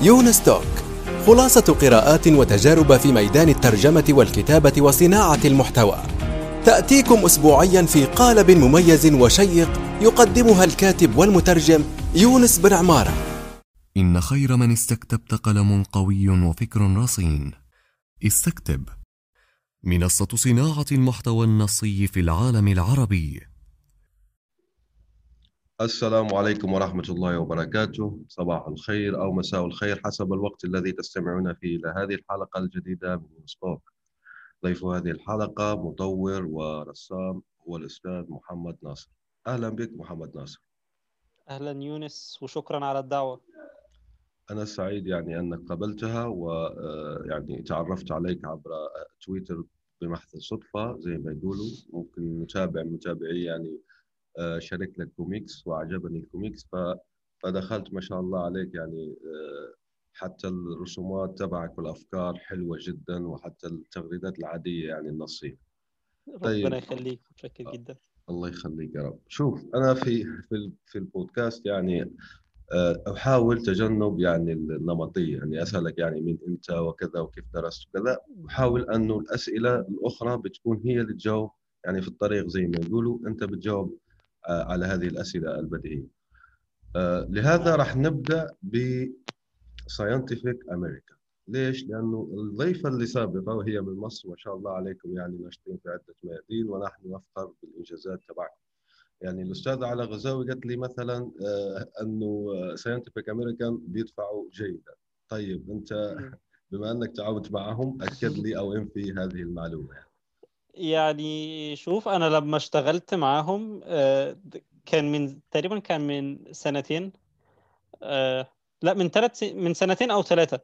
يونس توك خلاصة قراءات وتجارب في ميدان الترجمة والكتابة وصناعة المحتوى تأتيكم أسبوعيا في قالب مميز وشيق يقدمها الكاتب والمترجم يونس بن عمارة إن خير من استكتبت قلم قوي وفكر رصين استكتب منصة صناعة المحتوى النصي في العالم العربي السلام عليكم ورحمة الله وبركاته صباح الخير أو مساء الخير حسب الوقت الذي تستمعون فيه إلى هذه الحلقة الجديدة من ستوك ضيف هذه الحلقة مطور ورسام هو الأستاذ محمد ناصر أهلا بك محمد ناصر أهلا يونس وشكرا على الدعوة أنا سعيد يعني أنك قبلتها ويعني تعرفت عليك عبر تويتر بمحض الصدفة زي ما يقولوا ممكن متابع متابعي يعني آه، شارك لك كوميكس وعجبني الكوميكس فدخلت ما شاء الله عليك يعني آه، حتى الرسومات تبعك والافكار حلوه جدا وحتى التغريدات العاديه يعني النصيه طيب. ربنا يخليك متشكر جدا الله يخليك يا رب شوف انا في في في البودكاست يعني آه، احاول تجنب يعني النمطيه يعني اسالك يعني مين انت وكذا وكيف درست وكذا احاول انه الاسئله الاخرى بتكون هي اللي تجاوب يعني في الطريق زي ما يقولوا انت بتجاوب آه، على هذه الاسئله البديهيه. آه، لهذا راح نبدا ب ساينتفك امريكا. ليش؟ لانه الضيفه اللي سابقه وهي من مصر ما شاء الله عليكم يعني ناشطين في عده ميادين ونحن نفخر بالانجازات تبعكم. يعني الاستاذه على غزاوي قالت لي مثلا آه، انه ساينتفك امريكان بيدفعوا جيدا. طيب انت بما انك تعاونت معهم اكد لي او انفي هذه المعلومه يعني. يعني شوف انا لما اشتغلت معاهم آه، كان من تقريبا كان من سنتين آه، لا من ثلاث من سنتين او ثلاثه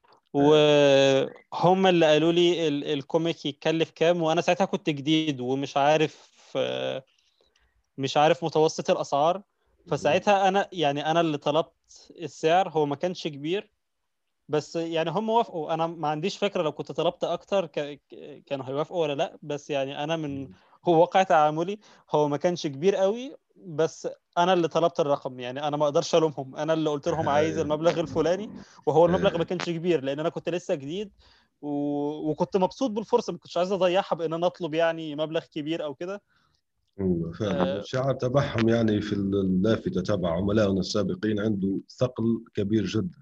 وهم اللي قالوا لي الكوميك يتكلف كام وانا ساعتها كنت جديد ومش عارف آه، مش عارف متوسط الاسعار فساعتها انا يعني انا اللي طلبت السعر هو ما كانش كبير بس يعني هم وافقوا انا ما عنديش فكره لو كنت طلبت اكتر ك... كانوا هيوافقوا ولا لا بس يعني انا من هو واقع تعاملي هو ما كانش كبير قوي بس انا اللي طلبت الرقم يعني انا ما اقدرش الومهم انا اللي قلت لهم عايز أيوه. المبلغ الفلاني وهو المبلغ ما أيوه. كانش كبير لان انا كنت لسه جديد و... وكنت مبسوط بالفرصه ما كنتش عايز اضيعها بان انا اطلب يعني مبلغ كبير او كده ايوه فعلا الشعار تبعهم يعني في اللافته تبع عملائنا السابقين عنده ثقل كبير جدا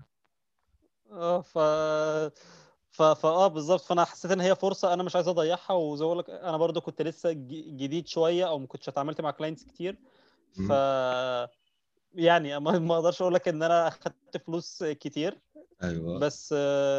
اه ف ف فاه بالظبط فانا حسيت ان هي فرصه انا مش عايز اضيعها وزي ما لك انا برضو كنت لسه جديد شويه او ما كنتش اتعاملت مع كلاينتس كتير ف يعني ما اقدرش اقول لك ان انا اخدت فلوس كتير ايوه بس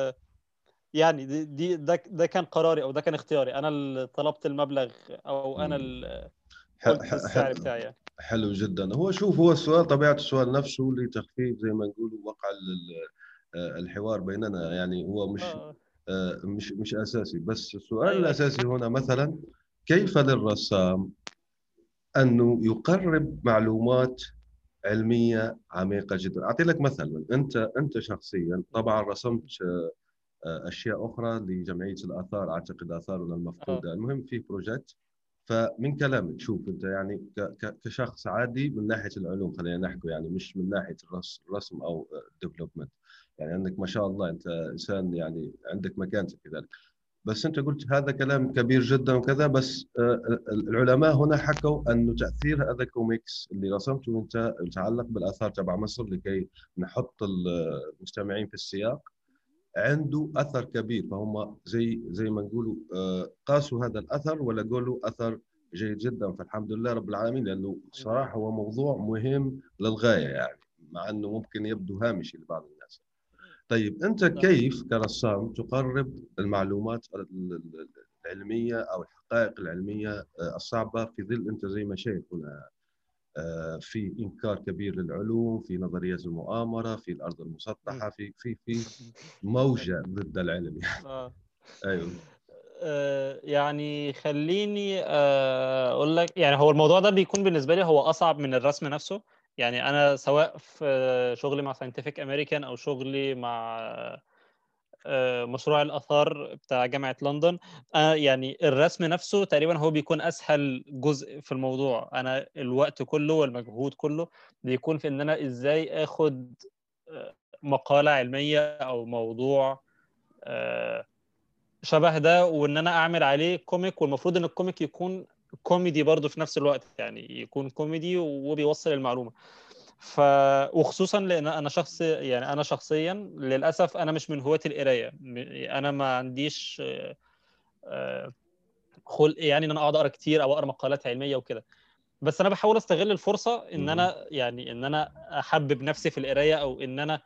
يعني دي, دي ده ده كان قراري او ده كان اختياري انا اللي طلبت المبلغ او انا اللي قلت السعر بتاعي يعني. حلو جدا هو شوف هو السؤال طبيعه السؤال نفسه لتخفيف زي ما نقول وقع آه، الحوار بيننا يعني هو مش آه. آه، مش مش اساسي بس السؤال أيوة. الاساسي هنا مثلا كيف للرسام انه يقرب معلومات علميه عميقه جدا اعطي لك مثلا انت انت شخصيا طبعا رسمت اشياء اخرى لجمعيه الاثار اعتقد اثارنا المفقوده المهم في بروجكت فمن كلامك شوف انت يعني كشخص عادي من ناحيه العلوم خلينا نحكي يعني مش من ناحيه الرسم او الديفلوبمنت يعني عندك ما شاء الله انت انسان يعني عندك مكانتك كذلك بس انت قلت هذا كلام كبير جدا وكذا بس آه، العلماء هنا حكوا انه تاثير هذا الكوميكس اللي رسمته انت يتعلق بالاثار تبع مصر لكي نحط المستمعين في السياق عنده اثر كبير فهم زي زي ما نقولوا آه، قاسوا هذا الاثر ولا قالوا اثر جيد جدا فالحمد لله رب العالمين لانه صراحه هو موضوع مهم للغايه يعني مع انه ممكن يبدو هامشي لبعض الناس. طيب انت نعم. كيف كرسام تقرب المعلومات العلميه او الحقائق العلميه آه، الصعبه في ظل انت زي ما شايف هنا آه، في انكار كبير للعلوم في نظريات المؤامره في الارض المسطحه في في في موجه ضد العلم يعني آه. ايوه آه، يعني خليني اقول لك يعني هو الموضوع ده بيكون بالنسبه لي هو اصعب من الرسم نفسه يعني انا سواء في شغلي مع ساينتفك امريكان او شغلي مع آه، مشروع الاثار بتاع جامعه لندن أنا يعني الرسم نفسه تقريبا هو بيكون اسهل جزء في الموضوع انا الوقت كله والمجهود كله بيكون في ان انا ازاي اخد آه، مقاله علميه او موضوع آه، شبه ده وان انا اعمل عليه كوميك والمفروض ان الكوميك يكون كوميدي برضه في نفس الوقت يعني يكون كوميدي وبيوصل المعلومه ف وخصوصا لان انا شخص يعني انا شخصيا للاسف انا مش من هواة القرايه انا ما عنديش آه، خلق يعني ان انا اقعد اقرا كتير او اقرا مقالات علميه وكده بس انا بحاول استغل الفرصه ان انا يعني ان انا احبب نفسي في القرايه او ان انا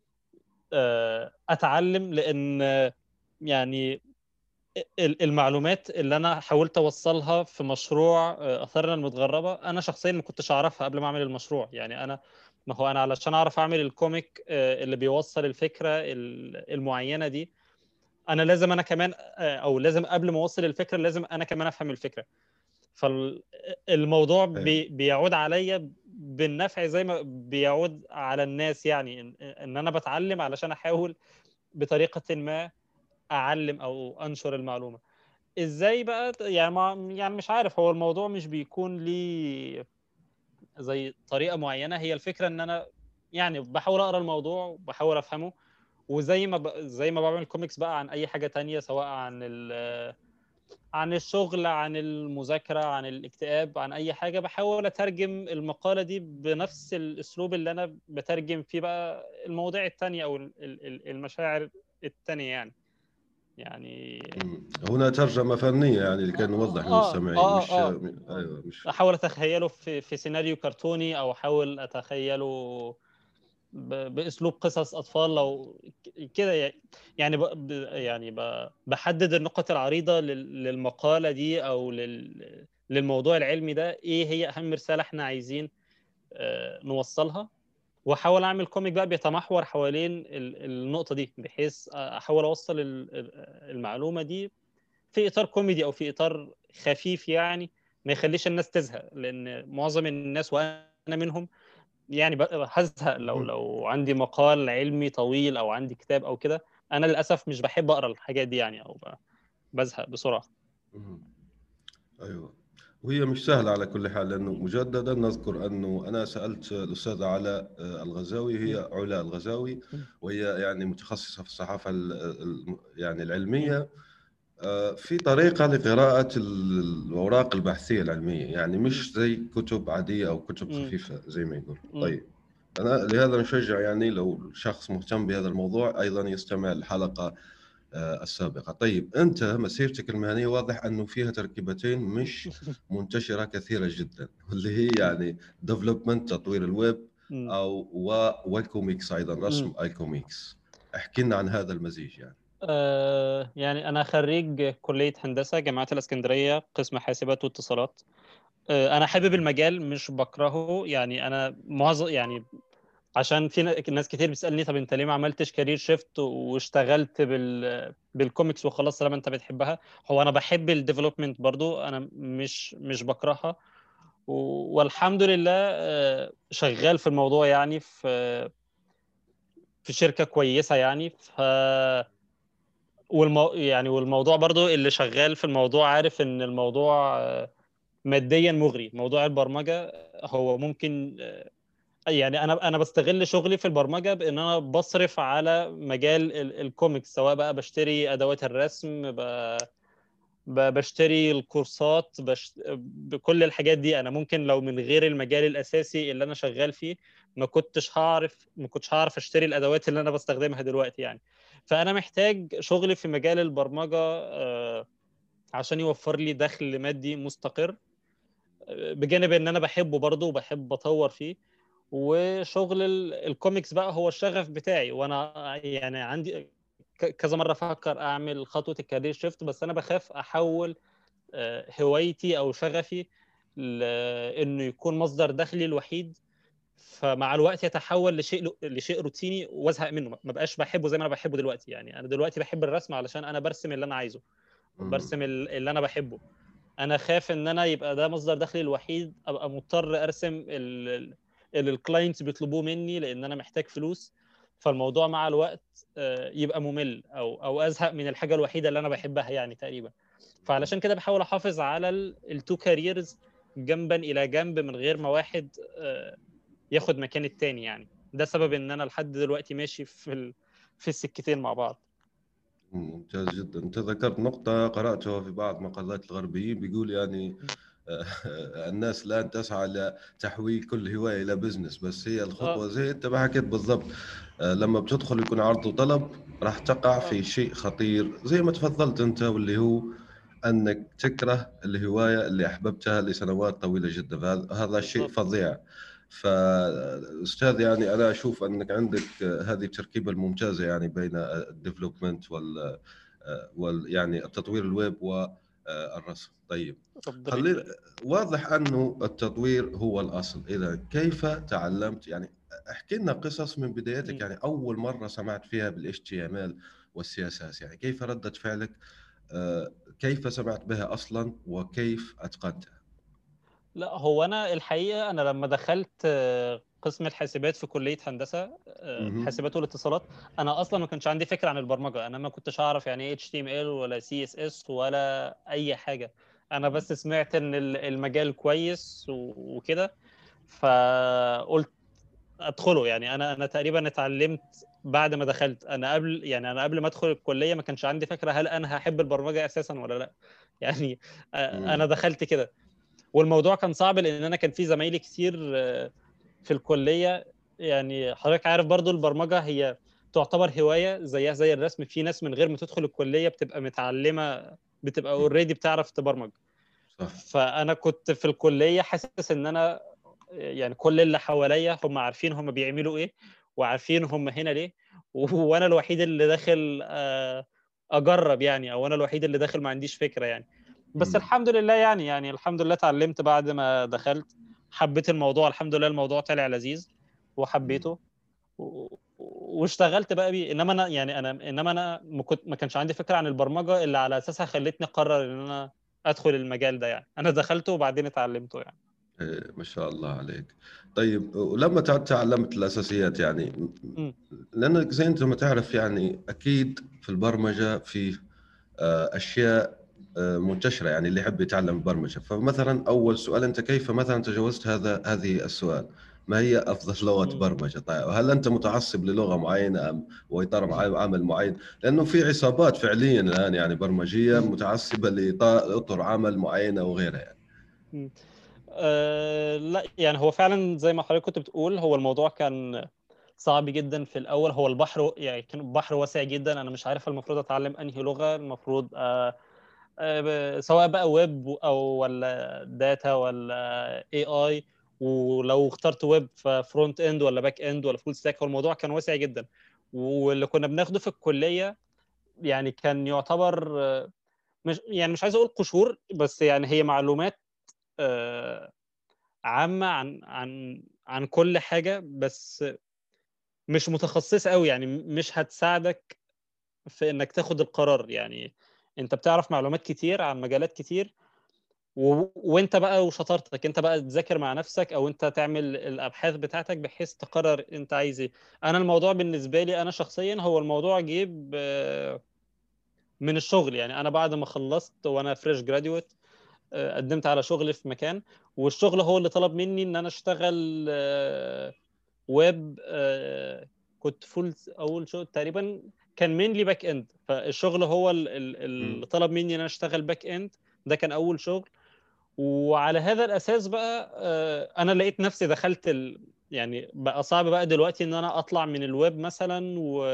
آه، اتعلم لان يعني المعلومات اللي انا حاولت اوصلها في مشروع آه، اثارنا المتغربه انا شخصيا ما كنتش اعرفها قبل ما اعمل المشروع يعني انا ما هو انا علشان اعرف اعمل الكوميك آه، اللي بيوصل الفكره المعينه دي انا لازم انا كمان او لازم قبل ما اوصل الفكره لازم انا كمان افهم الفكره فالموضوع أيوة. بي بيعود عليا بالنفع زي ما بيعود على الناس يعني ان, إن انا بتعلم علشان احاول بطريقه ما اعلم او انشر المعلومه ازاي بقى يعني ما يعني مش عارف هو الموضوع مش بيكون لي زي طريقه معينه هي الفكره ان انا يعني بحاول اقرا الموضوع وبحاول افهمه وزي ما ب... زي ما بعمل كوميكس بقى عن اي حاجه تانية سواء عن ال... عن الشغل عن المذاكره عن الاكتئاب عن اي حاجه بحاول اترجم المقاله دي بنفس الاسلوب اللي انا بترجم فيه بقى المواضيع التانية او المشاعر التانية يعني يعني هنا ترجمة فنية يعني لكي نوضح آه للمستمعين آه مش آه ايوه مش احاول اتخيله في في سيناريو كرتوني او احاول اتخيله باسلوب قصص اطفال لو كده يعني ب يعني بحدد النقط العريضه للمقاله دي او للموضوع العلمي ده ايه هي اهم رساله احنا عايزين آه، نوصلها واحاول اعمل كوميك بقى بيتمحور حوالين النقطه دي بحيث احاول اوصل المعلومه دي في اطار كوميدي او في اطار خفيف يعني ما يخليش الناس تزهق لان معظم الناس وانا منهم يعني هزهق لو لو عندي مقال علمي طويل او عندي كتاب او كده انا للاسف مش بحب اقرا الحاجات دي يعني او بزهق بسرعه ايوه وهي مش سهلة على كل حال لأنه مجددا نذكر أنه أنا سألت الأستاذة علاء الغزاوي هي علاء الغزاوي وهي يعني متخصصة في الصحافة يعني العلمية آه، في طريقة لقراءة الأوراق البحثية العلمية يعني مش زي كتب عادية أو كتب خفيفة زي ما يقول طيب أنا لهذا نشجع يعني لو شخص مهتم بهذا الموضوع أيضا يستمع الحلقة آه، السابقة طيب أنت مسيرتك المهنية واضح أنه فيها تركيبتين مش منتشرة كثيرة جدا واللي هي يعني ديفلوبمنت تطوير الويب أو وكوميكس أيضا رسم اي كوميكس احكي لنا عن هذا المزيج يعني آه، يعني أنا خريج كلية هندسة جامعة الإسكندرية قسم حاسبات واتصالات آه، أنا حابب المجال مش بكرهه يعني أنا معظم يعني عشان في ناس كتير بتسالني طب انت ليه ما عملتش كارير شيفت واشتغلت بال بالكوميكس وخلاص طالما انت بتحبها هو انا بحب الديفلوبمنت برضو انا مش مش بكرهها والحمد لله آه، شغال في الموضوع يعني في في شركه كويسه يعني ف والمو... يعني والموضوع برضو اللي شغال في الموضوع عارف ان الموضوع آه، ماديا مغري موضوع البرمجه هو ممكن آه، يعني انا انا بستغل شغلي في البرمجه بان انا بصرف على مجال الكوميكس سواء بقى بشتري ادوات الرسم ب... بشتري الكورسات بش... بكل الحاجات دي انا ممكن لو من غير المجال الاساسي اللي انا شغال فيه ما كنتش هعرف ما كنتش هعرف اشتري الادوات اللي انا بستخدمها دلوقتي يعني فانا محتاج شغل في مجال البرمجه آه، عشان يوفر لي دخل مادي مستقر آه، بجانب ان انا بحبه برضه وبحب اطور فيه وشغل الكوميكس بقى هو الشغف بتاعي وانا يعني عندي كذا مره افكر اعمل خطوه الكارير شيفت بس انا بخاف احول آه، هوايتي او شغفي لانه يكون مصدر دخلي الوحيد فمع الوقت يتحول لشيء لشيء روتيني وازهق منه ما بقاش بحبه زي ما انا بحبه دلوقتي يعني انا دلوقتي بحب الرسم علشان انا برسم اللي انا عايزه برسم اللي انا بحبه انا خاف ان انا يبقى ده مصدر دخلي الوحيد ابقى مضطر ارسم اللي الكلاينتس بيطلبوه مني لان انا محتاج فلوس فالموضوع مع الوقت آه، يبقى ممل او او ازهق من الحاجه الوحيده اللي انا بحبها يعني تقريبا فعلشان كده بحاول احافظ على التو كاريرز جنبا الى جنب من غير ما واحد آه، ياخد مكان التاني يعني ده سبب ان انا لحد دلوقتي ماشي في ال... في السكتين مع بعض ممتاز جدا انت ذكرت نقطة قرأتها في بعض مقالات الغربيين بيقول يعني الناس الان تسعى لتحويل كل هوايه الى بزنس بس هي الخطوه آه. زي انت ما حكيت بالضبط آه، لما بتدخل يكون عرض وطلب راح تقع في آه. شيء خطير زي ما تفضلت انت واللي هو انك تكره الهوايه اللي احببتها لسنوات طويله جدا فهذا شيء فظيع فاستاذ يعني انا اشوف انك عندك هذه التركيبه الممتازه يعني بين الديفلوبمنت وال وال يعني التطوير الويب والرسم طيب خلينا واضح انه التطوير هو الاصل اذا كيف تعلمت يعني احكي لنا قصص من بدايتك يعني اول مره سمعت فيها بالاتش تي ام ال والسي اس اس يعني كيف رده فعلك آه، كيف سمعت بها اصلا وكيف اتقنتها لا هو انا الحقيقه انا لما دخلت آه، قسم الحاسبات في كليه هندسه آه، حاسبات والاتصالات انا اصلا ما كانش عندي فكره عن البرمجه انا ما كنتش اعرف يعني ايه اتش تي ام ال ولا سي اس اس ولا اي حاجه انا بس سمعت ان المجال كويس وكده فقلت ادخله يعني انا انا تقريبا اتعلمت بعد ما دخلت انا قبل يعني انا قبل ما ادخل الكليه ما كانش عندي فكره هل انا هحب البرمجه اساسا ولا لا يعني انا دخلت كده والموضوع كان صعب لان انا كان في زمايلي كتير في الكليه يعني حضرتك عارف برضو البرمجه هي تعتبر هوايه زيها زي الرسم في ناس من غير ما تدخل الكليه بتبقى متعلمه بتبقى اوريدي بتعرف تبرمج صح. فانا كنت في الكليه حاسس ان انا يعني كل اللي حواليا هم عارفين هم بيعملوا ايه وعارفين هم هنا ليه وانا الوحيد اللي داخل آه، اجرب يعني او انا الوحيد اللي داخل ما عنديش فكره يعني بس م. الحمد لله يعني يعني الحمد لله اتعلمت بعد ما دخلت حبيت الموضوع الحمد لله الموضوع طلع لذيذ وحبيته واشتغلت بقى بيه انما انا يعني انا انما انا ما كنت ما كانش عندي فكره عن البرمجه اللي على اساسها خلتني اقرر ان انا ادخل المجال ده يعني انا دخلته وبعدين اتعلمته يعني إيه ما شاء الله عليك طيب ولما تعلمت الاساسيات يعني لانك زي انت ما تعرف يعني اكيد في البرمجه في آه، اشياء آه، منتشره يعني اللي يحب يتعلم البرمجه فمثلا اول سؤال انت كيف مثلا تجاوزت هذا هذه السؤال ما هي افضل لغه برمجه طيب هل انت متعصب للغه معينه ام واطار عمل معين لانه في عصابات فعليا الان يعني برمجيه متعصبه لاطر عمل معينه وغيرها يعني أه لا يعني هو فعلا زي ما حضرتك كنت بتقول هو الموضوع كان صعب جدا في الاول هو البحر يعني كان بحر واسع جدا انا مش عارف المفروض اتعلم انهي لغه المفروض أه أه سواء بقى ويب او ولا داتا ولا اي اي ولو اخترت ويب ففرونت اند ولا باك اند ولا فول ستاك هو الموضوع كان واسع جدا واللي كنا بناخده في الكليه يعني كان يعتبر مش يعني مش عايز اقول قشور بس يعني هي معلومات آه، عامه عن عن عن كل حاجه بس مش متخصصه قوي يعني مش هتساعدك في انك تاخد القرار يعني انت بتعرف معلومات كتير عن مجالات كتير و... وانت بقى وشطارتك انت بقى تذاكر مع نفسك او انت تعمل الابحاث بتاعتك بحيث تقرر انت عايز ايه انا الموضوع بالنسبه لي انا شخصيا هو الموضوع جيب من الشغل يعني انا بعد ما خلصت وانا فريش جراديويت قدمت على شغل في مكان والشغل هو اللي طلب مني ان انا اشتغل ويب كنت فول اول شغل تقريبا كان مينلي باك اند فالشغل هو اللي طلب مني ان انا اشتغل باك اند ده كان اول شغل وعلى هذا الاساس بقى آه، انا لقيت نفسي دخلت ال... يعني بقى صعب بقى دلوقتي ان انا اطلع من الويب مثلا و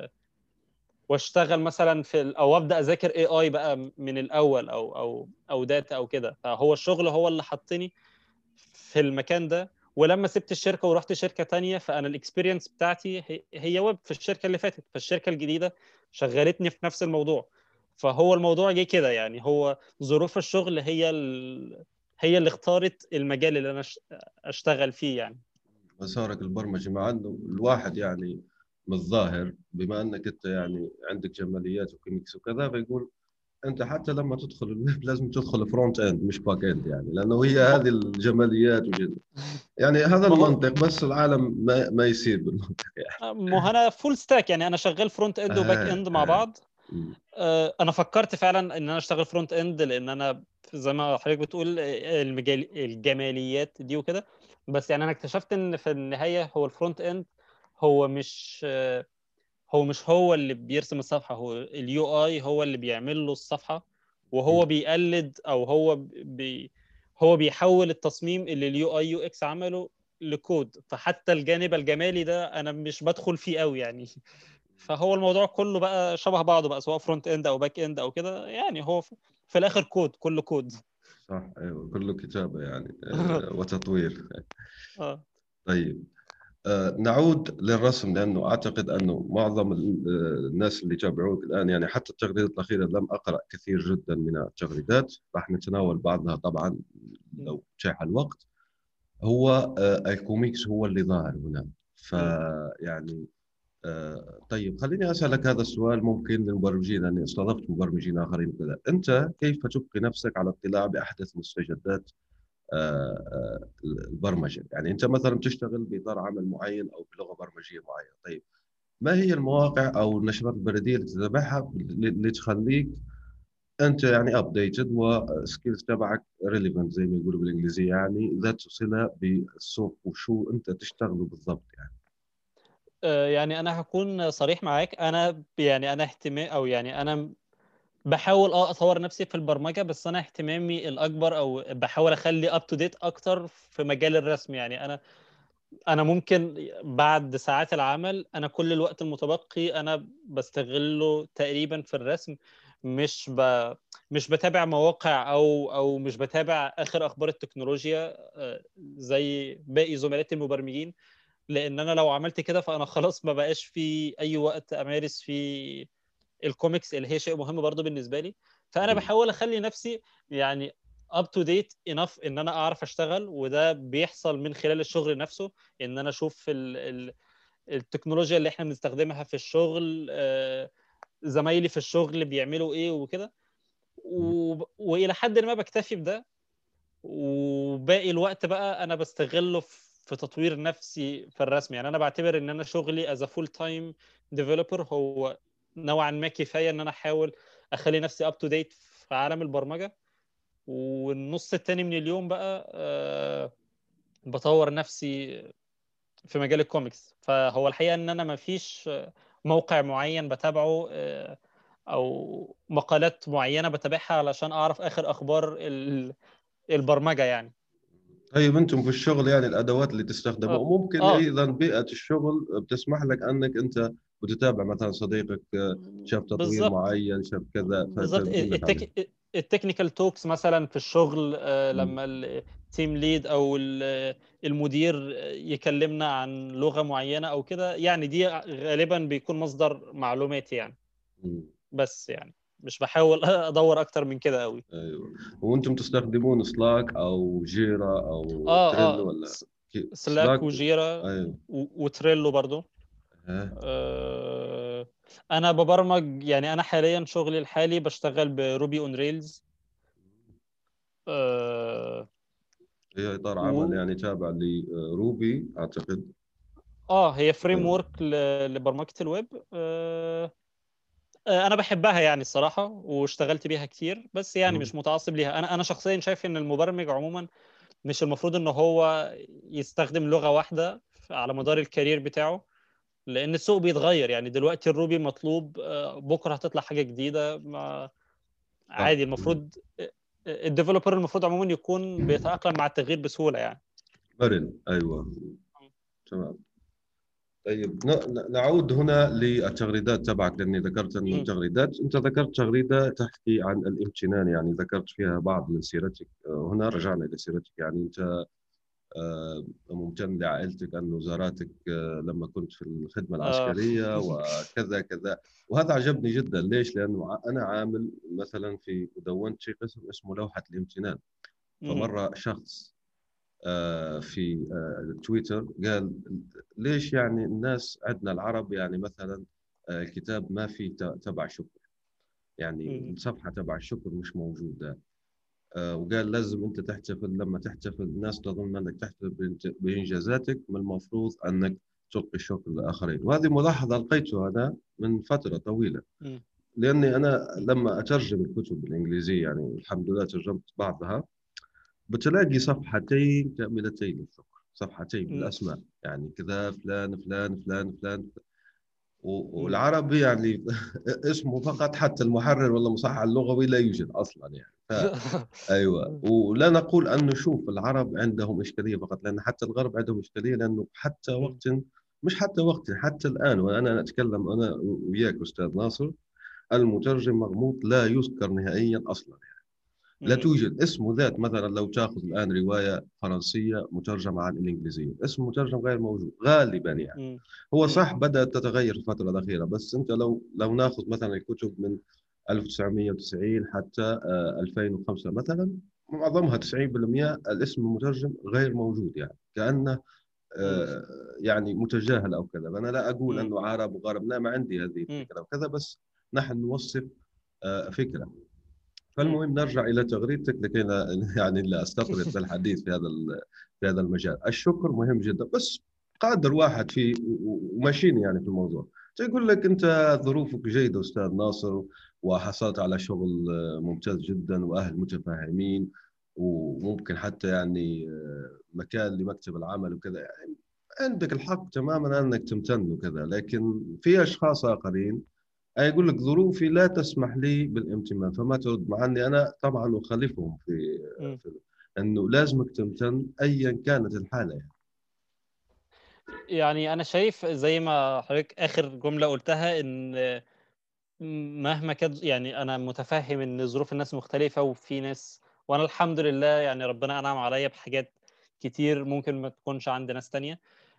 واشتغل مثلا في ال... او ابدا اذاكر اي اي بقى من الاول او او او داتا او كده فهو الشغل هو اللي حطني في المكان ده ولما سبت الشركه ورحت شركه تانية فانا الاكسبيرينس بتاعتي هي, هي ويب في الشركه اللي فاتت فالشركه الجديده شغلتني في نفس الموضوع فهو الموضوع جه كده يعني هو ظروف الشغل هي ال... هي اللي اختارت المجال اللي انا اشتغل فيه يعني مسارك البرمجي مع انه الواحد يعني من الظاهر بما انك انت يعني عندك جماليات وكيميكس وكذا فيقول انت حتى لما تدخل الويب لازم تدخل فرونت اند مش باك اند يعني لانه هي هذه الجماليات وجد يعني هذا المنطق بس العالم ما, ما يصير بالمنطق يعني مو انا فول ستاك يعني انا شغال فرونت اند وباك اند مع بعض آه، انا فكرت فعلا ان انا اشتغل فرونت اند لان انا زي ما حضرتك بتقول آه، المجال الجماليات دي وكده بس يعني انا اكتشفت ان في النهايه هو الفرونت اند هو مش هو مش هو اللي بيرسم الصفحه هو اليو اي هو اللي بيعمل له الصفحه وهو م. بيقلد او هو بي هو بيحول التصميم اللي اليو اي يو اكس عمله لكود فحتى الجانب الجمالي ده انا مش بدخل فيه قوي يعني فهو الموضوع كله بقى شبه بعضه بقى سواء فرونت اند او باك اند او كده يعني هو في الاخر كود كله كود صح ايوه كله كتابه يعني آه، وتطوير اه طيب آه، نعود للرسم لانه اعتقد انه معظم ال- آه، الناس اللي يتابعوك الان يعني حتى التغريدات الاخيره لم اقرا كثير جدا من التغريدات راح نتناول بعضها طبعا لو شاح الوقت هو آه، الكوميكس هو اللي ظاهر هنا فيعني آه، طيب خليني اسالك هذا السؤال ممكن للمبرمجين لاني استضفت مبرمجين اخرين كذا انت كيف تبقي نفسك على اطلاع باحدث مستجدات آه، آه، البرمجه يعني انت مثلا تشتغل باطار عمل معين او بلغه برمجيه معينه طيب ما هي المواقع او النشرات البريديه اللي تتابعها اللي تخليك انت يعني ابديتد وسكيلز تبعك ريليفنت زي ما يقولوا بالانجليزيه يعني ذات صله بالسوق وشو انت تشتغله بالضبط يعني آه، يعني انا هكون صريح معاك انا يعني انا اهتمام او يعني انا بحاول اه اطور نفسي في البرمجه بس انا اهتمامي الاكبر او بحاول اخلي اب تو ديت اكتر في مجال الرسم يعني انا انا ممكن بعد ساعات العمل انا كل الوقت المتبقي انا بستغله تقريبا في الرسم مش ب... مش بتابع مواقع او او مش بتابع اخر اخبار التكنولوجيا آه، زي باقي زملائي المبرمجين لان انا لو عملت كده فانا خلاص ما بقاش في اي وقت امارس فيه الكوميكس اللي هي شيء مهم برضو بالنسبه لي فانا مم. بحاول اخلي نفسي يعني اب تو ديت انف ان انا اعرف اشتغل وده بيحصل من خلال الشغل نفسه ان انا اشوف ال ال التكنولوجيا اللي احنا بنستخدمها في الشغل آه، زمايلي في الشغل بيعملوا ايه وكده و... والى حد ما بكتفي بده وباقي الوقت بقى انا بستغله في تطوير نفسي في الرسم يعني انا بعتبر ان انا شغلي از فول تايم ديفلوبر هو نوعا ما كفايه ان انا احاول اخلي نفسي اب تو ديت في عالم البرمجه والنص التاني من اليوم بقى آه، بطور نفسي في مجال الكوميكس فهو الحقيقه ان انا ما فيش موقع معين بتابعه آه، او مقالات معينه بتابعها علشان اعرف اخر اخبار ال- البرمجه يعني طيب انتم في الشغل يعني الادوات اللي تستخدموها آه. وممكن آه. ايضا بيئه الشغل بتسمح لك انك انت بتتابع مثلا صديقك شاف تطوير بالظبط. معين شاف كذا بالظبط فتقول لك عليه. التك... التكنيكال توكس مثلا في الشغل آه، مم. لما التيم ليد او ال- المدير يكلمنا عن لغه معينه او كده يعني دي غالبا بيكون مصدر معلوماتي يعني مم. بس يعني مش بحاول ادور اكتر من كده قوي ايوه وانتم تستخدمون سلاك او جيرا او اه تريلو اه ولا س- كي- سلاك وجيرا ايوه و- وتريلو برضو ها. آه، انا ببرمج يعني انا حاليا شغلي الحالي بشتغل بروبي اون ريلز هي اطار و- عمل يعني تابع لروبي اعتقد اه هي فريم أيوة. ورك لبرمجه الويب آه، آه، انا بحبها يعني الصراحه واشتغلت بيها كتير بس يعني مم. مش متعصب ليها انا انا شخصيا شايف ان المبرمج عموما مش المفروض ان هو يستخدم لغه واحده على مدار الكارير بتاعه لان السوق بيتغير يعني دلوقتي الروبي مطلوب آه، بكره هتطلع حاجه جديده ما عادي المفروض الديفلوبر المفروض عموما يكون بيتاقلم مع التغيير بسهوله يعني مرن ايوه تمام طيب ن- ن- نعود هنا للتغريدات تبعك لاني ذكرت انه مم. تغريدات انت ذكرت تغريده تحكي عن الامتنان يعني ذكرت فيها بعض من سيرتك آه، هنا رجعنا الى سيرتك يعني انت آه، ممتن لعائلتك انه زارتك آه، لما كنت في الخدمه آه. العسكريه وكذا كذا وهذا عجبني جدا ليش؟ لانه ع- انا عامل مثلا في دونت شيء قسم اسمه لوحه الامتنان فمره شخص آه، في آه، تويتر قال ليش يعني الناس عندنا العرب يعني مثلا آه، الكتاب ما في ت- تبع شكر يعني مم. الصفحه تبع الشكر مش موجوده آه، وقال لازم انت تحتفل لما تحتفل الناس تظن انك تحتفل بإنت- بانجازاتك من المفروض انك تلقي الشكر للاخرين وهذه ملاحظه لقيتها انا من فتره طويله مم. لاني انا لما اترجم الكتب بالانجليزيه يعني الحمد لله ترجمت بعضها بتلاقي صفحتين كاملتين للشكر صفحتين بالاسماء يعني كذا فلان فلان فلان فلان والعربي يعني اسمه فقط حتى المحرر ولا المصحح اللغوي لا يوجد اصلا يعني ف... ايوه ولا نقول انه شوف العرب عندهم اشكاليه فقط لان حتى الغرب عندهم اشكاليه لانه حتى وقت مش حتى وقت حتى الان وانا اتكلم انا وياك استاذ ناصر المترجم مغموط لا يذكر نهائيا اصلا يعني لا توجد اسم ذات مثلا لو تاخذ الان روايه فرنسيه مترجمه عن الانجليزيه اسم مترجم غير موجود غالبا يعني هو صح بدات تتغير الفتره الاخيره بس انت لو لو ناخذ مثلا الكتب من 1990 حتى 2005 آه، مثلا معظمها 90% الاسم المترجم غير موجود يعني كانه آه، يعني متجاهل او كذا انا لا اقول انه عرب وغرب لا ما عندي هذه الفكره وكذا بس نحن نوصف آه، فكره فالمهم نرجع الى تغريدتك لكي لا يعني لا استطرد بالحديث في هذا في هذا المجال الشكر مهم جدا بس قادر واحد في وماشيين يعني في الموضوع يقول لك انت ظروفك جيده استاذ ناصر وحصلت على شغل ممتاز جدا واهل متفاهمين وممكن حتى يعني مكان لمكتب العمل وكذا يعني عندك الحق تماما انك تمتن وكذا لكن في اشخاص اخرين يقول لك ظروفي لا تسمح لي بالامتنان فما ترد مع اني انا طبعا اخالفهم في, في انه لازمك تمتن ايا كانت الحاله يعني. يعني انا شايف زي ما حضرتك اخر جمله قلتها ان مهما كانت يعني انا متفهم ان ظروف الناس مختلفه وفي ناس وانا الحمد لله يعني ربنا انعم عليا بحاجات كتير ممكن ما تكونش عند ناس تانية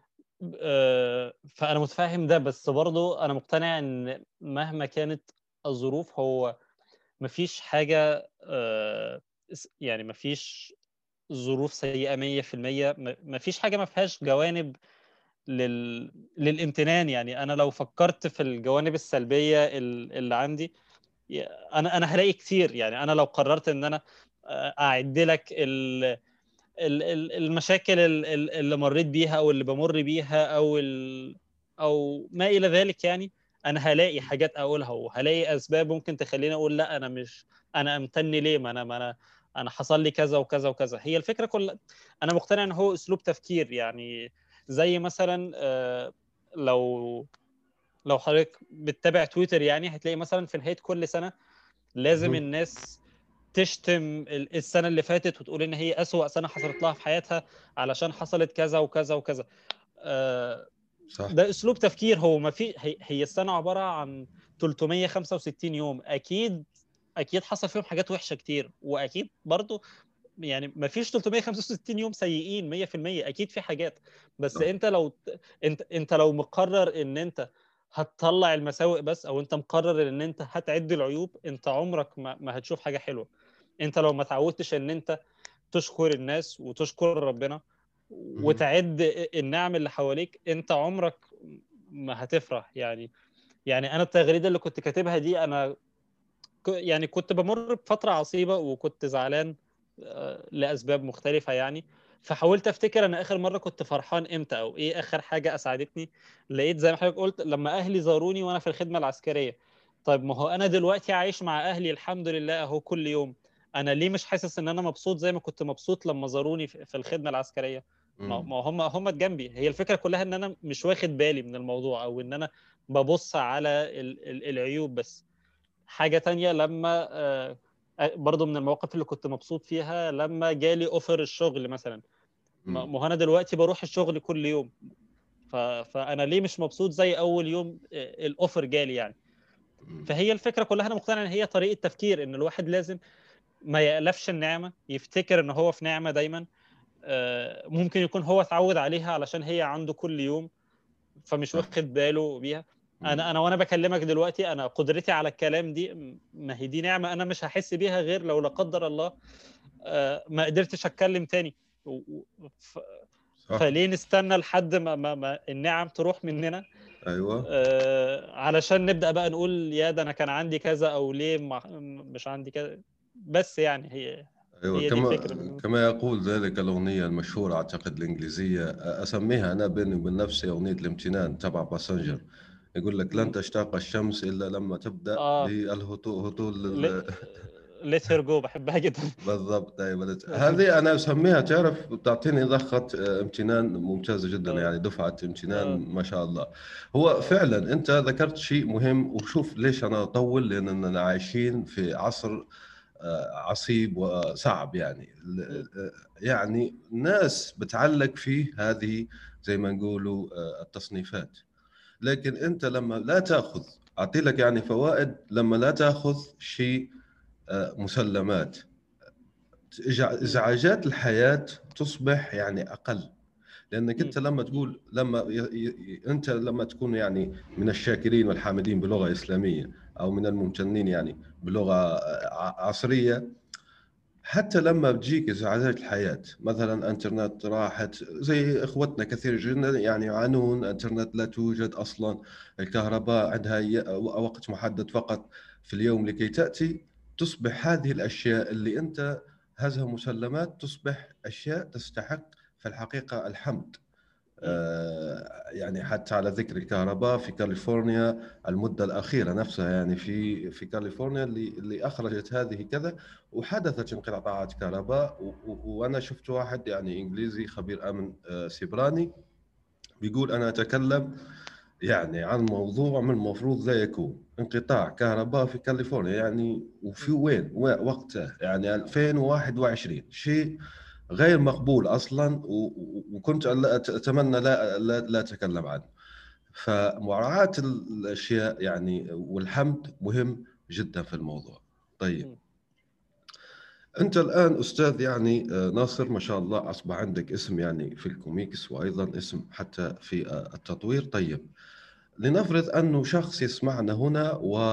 آه، فانا متفهم ده بس برضه انا مقتنع ان مهما كانت الظروف هو مفيش حاجه آه، يعني مفيش ظروف سيئه 100% مفيش حاجه ما فيهاش جوانب لل... للامتنان يعني انا لو فكرت في الجوانب السلبيه اللي عندي انا انا هلاقي كتير يعني انا لو قررت ان انا آه، اعد لك ال... المشاكل اللي مريت بيها او اللي بمر بيها او ال... او ما الى ذلك يعني انا هلاقي حاجات اقولها وهلاقي اسباب ممكن تخليني اقول لا انا مش انا امتن ليه ما انا ما انا انا حصل لي كذا وكذا وكذا هي الفكره كلها انا مقتنع ان هو اسلوب تفكير يعني زي مثلا آه، لو لو حضرتك بتتابع تويتر يعني هتلاقي مثلا في نهايه كل سنه لازم الناس تشتم السنه اللي فاتت وتقول ان هي اسوأ سنه حصلت لها في حياتها علشان حصلت كذا وكذا وكذا آه، صح. ده اسلوب تفكير هو ما في هي السنه عباره عن 365 يوم اكيد اكيد حصل فيهم حاجات وحشه كتير واكيد برضو يعني ما فيش 365 يوم سيئين 100% اكيد في حاجات بس أوه. انت لو انت انت لو مقرر ان انت هتطلع المساوئ بس او انت مقرر ان انت هتعد العيوب انت عمرك ما, ما هتشوف حاجه حلوه انت لو ما تعودتش ان انت تشكر الناس وتشكر ربنا وتعد النعم اللي حواليك انت عمرك ما هتفرح يعني يعني انا التغريده اللي كنت كاتبها دي انا يعني كنت بمر بفتره عصيبه وكنت زعلان آه، لاسباب مختلفه يعني فحاولت افتكر انا اخر مره كنت فرحان امتى او ايه اخر حاجه اسعدتني لقيت زي ما حضرتك قلت لما اهلي زاروني وانا في الخدمه العسكريه طيب ما هو انا دلوقتي عايش مع اهلي الحمد لله اهو كل يوم انا ليه مش حاسس ان انا مبسوط زي ما كنت مبسوط لما زاروني في الخدمه العسكريه ما هم هم جنبي هي الفكره كلها ان انا مش واخد بالي من الموضوع او ان انا ببص على العيوب بس حاجه تانية لما آه، برضه من المواقف اللي كنت مبسوط فيها لما جالي اوفر الشغل مثلا ما هو انا دلوقتي بروح الشغل كل يوم ف... فانا ليه مش مبسوط زي اول يوم الاوفر جالي يعني فهي الفكره كلها انا مقتنع ان هي طريقه تفكير ان الواحد لازم ما يألفش النعمه يفتكر ان هو في نعمه دايما ممكن يكون هو اتعود عليها علشان هي عنده كل يوم فمش واخد باله بيها انا انا وانا بكلمك دلوقتي انا قدرتي على الكلام دي ما هي دي نعمه انا مش هحس بيها غير لو لا قدر الله ما قدرتش اتكلم تاني ف... فليه نستنى لحد ما, ما, ما النعم تروح مننا ايوه آه علشان نبدا بقى نقول يا ده انا كان عندي كذا او ليه مش عندي كذا بس يعني هي ايوه هي كما كما يقول ذلك الاغنيه المشهوره اعتقد الانجليزيه اسميها انا بيني وبين نفسي اغنيه الامتنان تبع باسنجر يقول لك لن تشتاق الشمس الا لما تبدا آه. بالهطول هطول ليت هير جو بحبها جدا بالضبط ايوه هذه انا اسميها تعرف بتعطيني ضخه آه، امتنان ممتازه جدا آه. يعني دفعه امتنان آه. ما شاء الله هو فعلا انت ذكرت شيء مهم وشوف ليش انا اطول لاننا عايشين في عصر آه، عصيب وصعب يعني ال- آه، يعني ناس بتعلق في هذه زي ما نقولوا آه، التصنيفات لكن انت لما لا تاخذ اعطي لك يعني فوائد لما لا تاخذ شيء آه، مسلمات إجع- ازعاجات الحياه تصبح يعني اقل لانك انت لما تقول لما ي... ي... انت لما تكون يعني من الشاكرين والحامدين بلغه اسلاميه او من الممتنين يعني بلغه ع- عصريه حتى لما بتجيك ازعاجات الحياه مثلا انترنت راحت زي اخوتنا كثير جدا يعني يعانون انترنت لا توجد اصلا الكهرباء عندها ي- وقت محدد فقط في اليوم لكي تاتي تصبح هذه الاشياء اللي انت هذها مسلمات تصبح اشياء تستحق في الحقيقه الحمد آه، يعني حتى على ذكر الكهرباء في كاليفورنيا المده الاخيره نفسها يعني في في كاليفورنيا اللي اللي اخرجت هذه كذا وحدثت انقطاعات كهرباء و- و- وانا شفت واحد يعني انجليزي خبير امن آه، سيبراني بيقول انا اتكلم يعني عن موضوع من المفروض لا يكون انقطاع كهرباء في كاليفورنيا يعني وفي وين و- وقته يعني 2021 شيء غير مقبول اصلا و- و- وكنت ألا- اتمنى لا لا, لا اتكلم عنه فمراعاه الاشياء يعني والحمد مهم جدا في الموضوع طيب م. انت الان استاذ يعني آه، ناصر ما شاء الله اصبح عندك اسم يعني في الكوميكس وايضا اسم حتى في آه، التطوير طيب لنفرض انه شخص يسمعنا هنا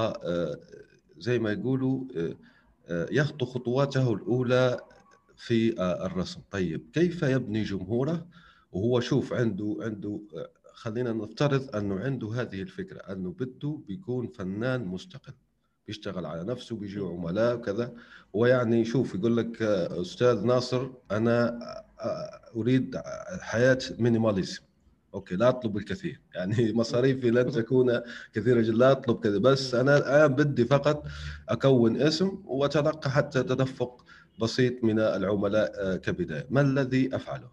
وزي ما يقولوا آه، آه، يخطو خطواته الاولى في آه، الرسم طيب كيف يبني جمهوره وهو شوف عنده عنده آه، خلينا نفترض انه عنده هذه الفكره انه بده بيكون فنان مستقل بيشتغل على نفسه بيجي عملاء وكذا ويعني شوف يقول لك آه، استاذ ناصر انا آه، اريد حياه مينيماليزم اوكي لا اطلب الكثير يعني مصاريفي لن تكون كثيره جدا لا اطلب كذا بس انا الان بدي فقط اكون اسم واتلقى حتى تدفق بسيط من العملاء آه، كبدايه ما الذي افعله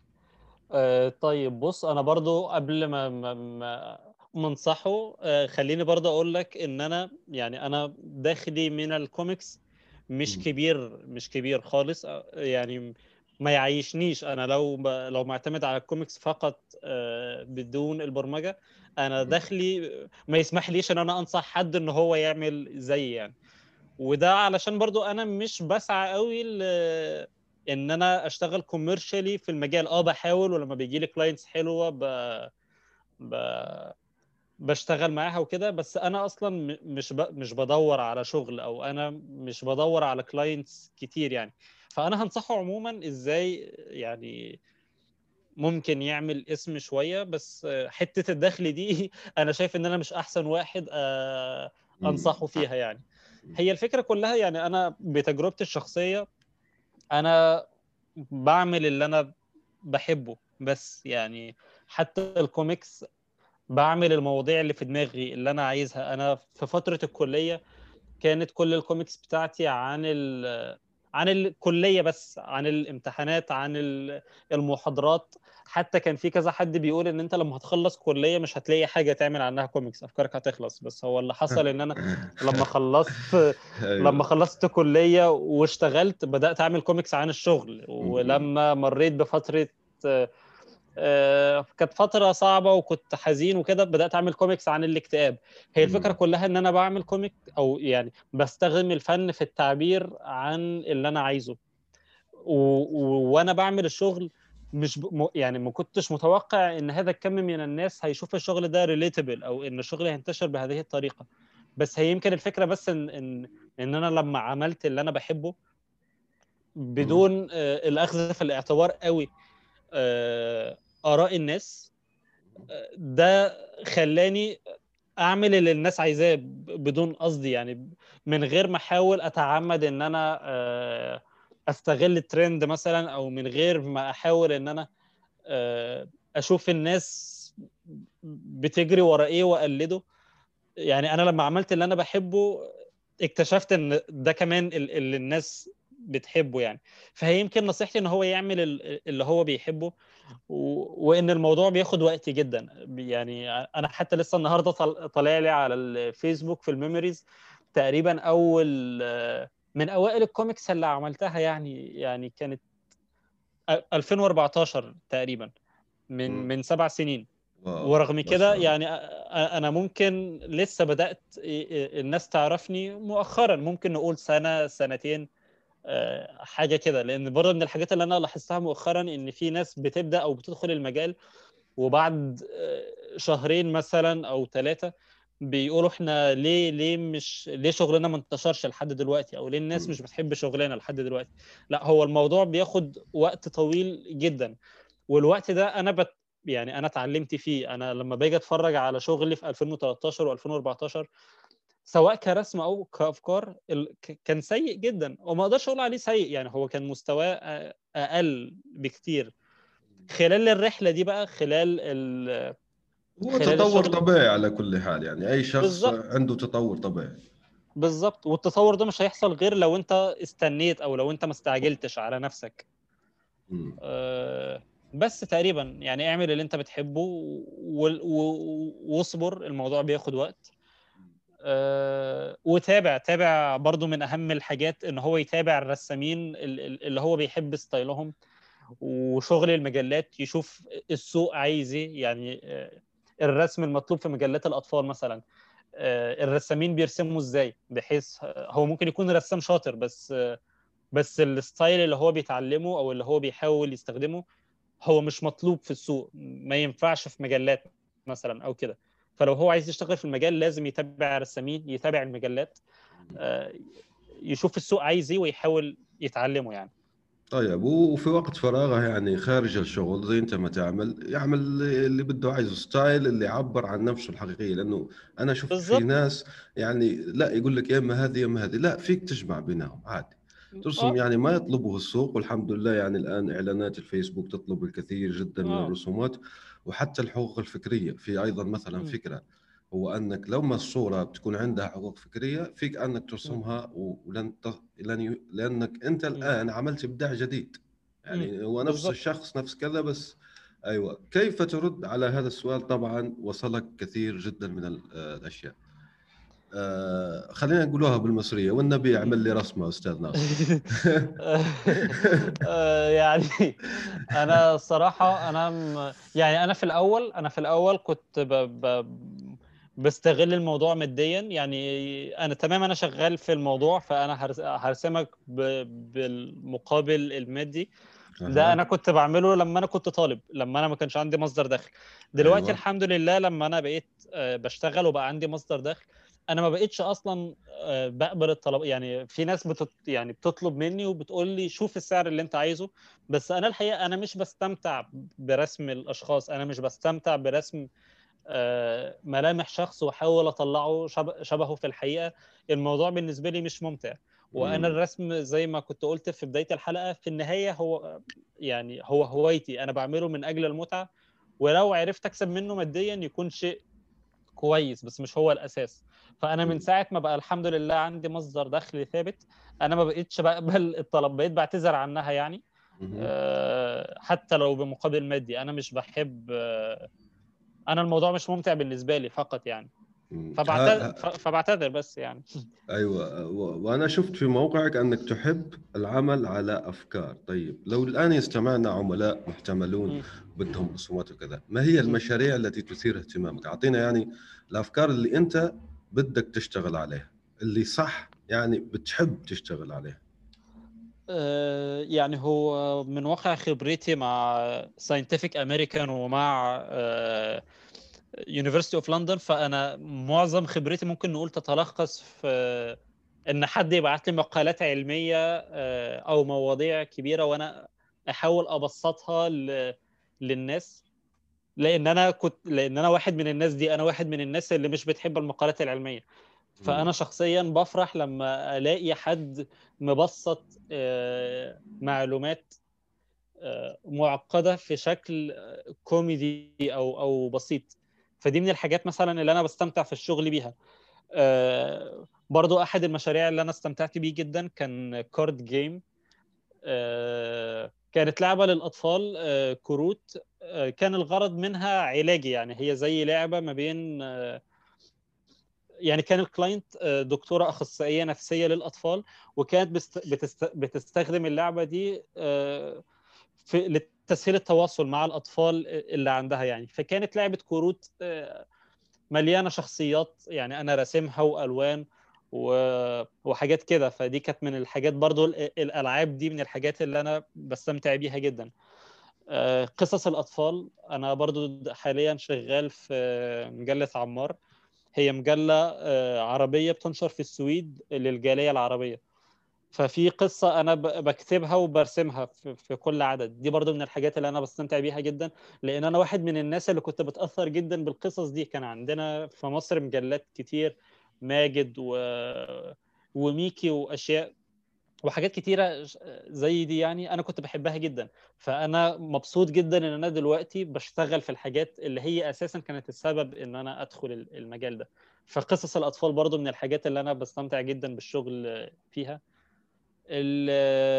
آه، طيب بص انا برضو قبل ما ما ما ما انصحه آه، خليني برضو اقول لك ان انا يعني انا داخلي من الكوميكس مش مم. كبير مش كبير خالص آه، يعني ما يعيشنيش انا لو ب- لو معتمد على الكوميكس فقط آه، بدون البرمجة انا مم. داخلي ما يسمح ليش ان انا انصح حد ان هو يعمل زي يعني وده علشان برضو انا مش بسعى قوي ل... ان انا اشتغل كوميرشالي في المجال اه بحاول ولما بيجي لي كلاينتس حلوه ب... ب... بشتغل معاها وكده بس انا اصلا م- مش ب... مش بدور على شغل او انا مش بدور على كلاينتس كتير يعني فانا هنصحه عموما ازاي يعني ممكن يعمل اسم شويه بس حته الدخل دي انا شايف ان انا مش احسن واحد آه، انصحه فيها يعني هي الفكره كلها يعني انا بتجربتي الشخصيه انا بعمل اللي انا بحبه بس يعني حتى الكوميكس بعمل المواضيع اللي في دماغي اللي انا عايزها انا في فتره الكليه كانت كل الكوميكس بتاعتي عن ال عن الكليه بس عن الامتحانات عن ال- المحاضرات حتى كان في كذا حد بيقول ان انت لما هتخلص كليه مش هتلاقي حاجه تعمل عنها كوميكس افكارك هتخلص بس هو اللي حصل ان انا لما خلصت أيوة. لما خلصت كلية واشتغلت بدأت أعمل كوميكس عن الشغل ولما مريت بفترة آه، آه، كانت فترة صعبة وكنت حزين وكده بدأت أعمل كوميكس عن الاكتئاب هي الفكرة مم. كلها إن أنا بعمل كوميك أو يعني بستخدم الفن في التعبير عن اللي أنا عايزه و... و... وأنا بعمل الشغل مش ب... م- يعني ما كنتش متوقع ان هذا الكم من الناس هيشوف الشغل ده ريليتبل او ان الشغل هينتشر بهذه الطريقه بس هي يمكن الفكره بس ان ان ان انا لما عملت اللي انا بحبه بدون آه، الاخذ في الاعتبار قوي آه، اراء الناس آه، ده خلاني اعمل اللي الناس عايزاه ب- بدون قصدي يعني من غير ما احاول اتعمد ان انا آه، استغل الترند مثلا او من غير ما احاول ان انا آه، اشوف الناس بتجري ورا ايه واقلده يعني انا لما عملت اللي انا بحبه اكتشفت ان ده كمان اللي الناس بتحبه يعني فهي يمكن نصيحتي ان هو يعمل اللي هو بيحبه و... وان الموضوع بياخد وقت جدا يعني انا حتى لسه النهارده طالع لي على الفيسبوك في الميموريز تقريبا اول من اوائل الكوميكس اللي عملتها يعني يعني كانت 2014 تقريبا من م. من سبع سنين واو. ورغم كده يعني انا ممكن لسه بدات الناس تعرفني مؤخرا ممكن نقول سنه سنتين حاجه كده لان برضه من الحاجات اللي انا لاحظتها مؤخرا ان في ناس بتبدا او بتدخل المجال وبعد شهرين مثلا او ثلاثه بيقولوا احنا ليه ليه مش ليه شغلنا ما انتشرش لحد دلوقتي او ليه الناس مش بتحب شغلنا لحد دلوقتي لا هو الموضوع بياخد وقت طويل جدا والوقت ده انا بت يعني انا اتعلمت فيه انا لما باجي اتفرج على شغلي في 2013 و2014 سواء كرسم او كافكار كان سيء جدا وما اقدرش اقول عليه سيء يعني هو كان مستواه اقل بكتير خلال الرحله دي بقى خلال ال هو تطور طبيعي على كل حال يعني اي شخص بالزبط. عنده تطور طبيعي بالظبط والتطور ده مش هيحصل غير لو انت استنيت او لو انت ما استعجلتش على نفسك آه بس تقريبا يعني اعمل اللي انت بتحبه واصبر الموضوع بياخد وقت أه وتابع تابع برضو من اهم الحاجات ان هو يتابع الرسامين اللي هو بيحب ستايلهم وشغل المجلات يشوف السوق عايز ايه يعني الرسم المطلوب في مجلات الاطفال مثلا الرسامين بيرسموا ازاي بحيث هو ممكن يكون رسام شاطر بس بس الستايل اللي هو بيتعلمه او اللي هو بيحاول يستخدمه هو مش مطلوب في السوق ما ينفعش في مجلات مثلا او كده فلو هو عايز يشتغل في المجال لازم يتابع رسامين يتابع المجلات يشوف السوق عايز ايه ويحاول يتعلمه يعني طيب وفي وقت فراغه يعني خارج الشغل زي انت ما تعمل يعمل اللي بده عايزه ستايل اللي يعبر عن نفسه الحقيقيه لانه انا شفت بالزبط. في ناس يعني لا يقول لك يا اما هذه يا اما هذه لا فيك تجمع بينهم عادي ترسم يعني ما يطلبه السوق والحمد لله يعني الان اعلانات الفيسبوك تطلب الكثير جدا من الرسومات وحتى الحقوق الفكريه في ايضا مثلا فكره هو انك لو ما الصوره بتكون عندها حقوق فكريه فيك انك ترسمها ولن ت... لن لانك انت الان عملت ابداع جديد يعني هو نفس بالضبط. الشخص نفس كذا بس ايوه كيف ترد على هذا السؤال طبعا وصلك كثير جدا من الاشياء آه خلينا نقولوها بالمصريه والنبي يعمل لي رسمه استاذ ناصر آه يعني انا الصراحه انا يعني انا في الاول انا في الاول كنت ب... ب... بستغل الموضوع ماديا يعني انا تمام انا شغال في الموضوع فانا هرسمك ب... بالمقابل المادي ده انا كنت بعمله لما انا كنت طالب لما انا ما كانش عندي مصدر دخل دلوقتي أيوة. الحمد لله لما انا بقيت بشتغل وبقى عندي مصدر دخل انا ما بقتش اصلا بقبل الطلب يعني في ناس بتط... يعني بتطلب مني وبتقول لي شوف السعر اللي انت عايزه بس انا الحقيقه انا مش بستمتع برسم الاشخاص انا مش بستمتع برسم ملامح شخص واحاول اطلعه شبهه في الحقيقه الموضوع بالنسبه لي مش ممتع وانا الرسم زي ما كنت قلت في بدايه الحلقه في النهايه هو يعني هو هوايتي انا بعمله من اجل المتعه ولو عرفت اكسب منه ماديا يكون شيء كويس بس مش هو الاساس فانا من ساعه ما بقى الحمد لله عندي مصدر دخل ثابت انا ما بقيتش بقبل الطلب بقيت بعتذر عنها يعني أه حتى لو بمقابل مادي انا مش بحب أه انا الموضوع مش ممتع بالنسبه لي فقط يعني فبعتذر فبعتذر بس يعني ايوه وانا شفت في موقعك انك تحب العمل على افكار طيب لو الان يستمعنا عملاء محتملون بدهم رسومات وكذا ما هي المشاريع التي تثير اهتمامك اعطينا يعني الافكار اللي انت بدك تشتغل عليها اللي صح يعني بتحب تشتغل عليها يعني هو من واقع خبرتي مع ساينتفك امريكان ومع يونيفرسيتي اوف لندن فانا معظم خبرتي ممكن نقول تتلخص في ان حد يبعت لي مقالات علميه او مواضيع كبيره وانا احاول ابسطها للناس لان انا كنت لان انا واحد من الناس دي انا واحد من الناس اللي مش بتحب المقالات العلميه فانا شخصيا بفرح لما الاقي حد مبسط معلومات معقده في شكل كوميدي او او بسيط فدي من الحاجات مثلا اللي انا بستمتع في الشغل بيها برضو احد المشاريع اللي انا استمتعت بيه جدا كان كارد جيم كانت لعبه للاطفال آه، كروت آه، كان الغرض منها علاجي يعني هي زي لعبه ما بين آه، يعني كان الكلاينت دكتوره اخصائيه نفسيه للاطفال وكانت بتستخدم اللعبه دي في لتسهيل التواصل مع الاطفال اللي عندها يعني فكانت لعبه كروت مليانه شخصيات يعني انا راسمها والوان وحاجات كده فدي كانت من الحاجات برضو الالعاب دي من الحاجات اللي انا بستمتع بيها جدا آه، قصص الاطفال انا برضو حاليا شغال في مجله عمار هي مجله آه، عربيه بتنشر في السويد للجاليه العربيه ففي قصة أنا بكتبها وبرسمها في كل عدد دي برضو من الحاجات اللي أنا بستمتع بيها جدا لأن أنا واحد من الناس اللي كنت بتأثر جدا بالقصص دي كان عندنا في مصر مجلات كتير ماجد و... وميكي واشياء وحاجات كتيره زي دي يعني انا كنت بحبها جدا فانا مبسوط جدا ان انا دلوقتي بشتغل في الحاجات اللي هي اساسا كانت السبب ان انا ادخل المجال ده فقصص الاطفال برضو من الحاجات اللي انا بستمتع جدا بالشغل فيها ال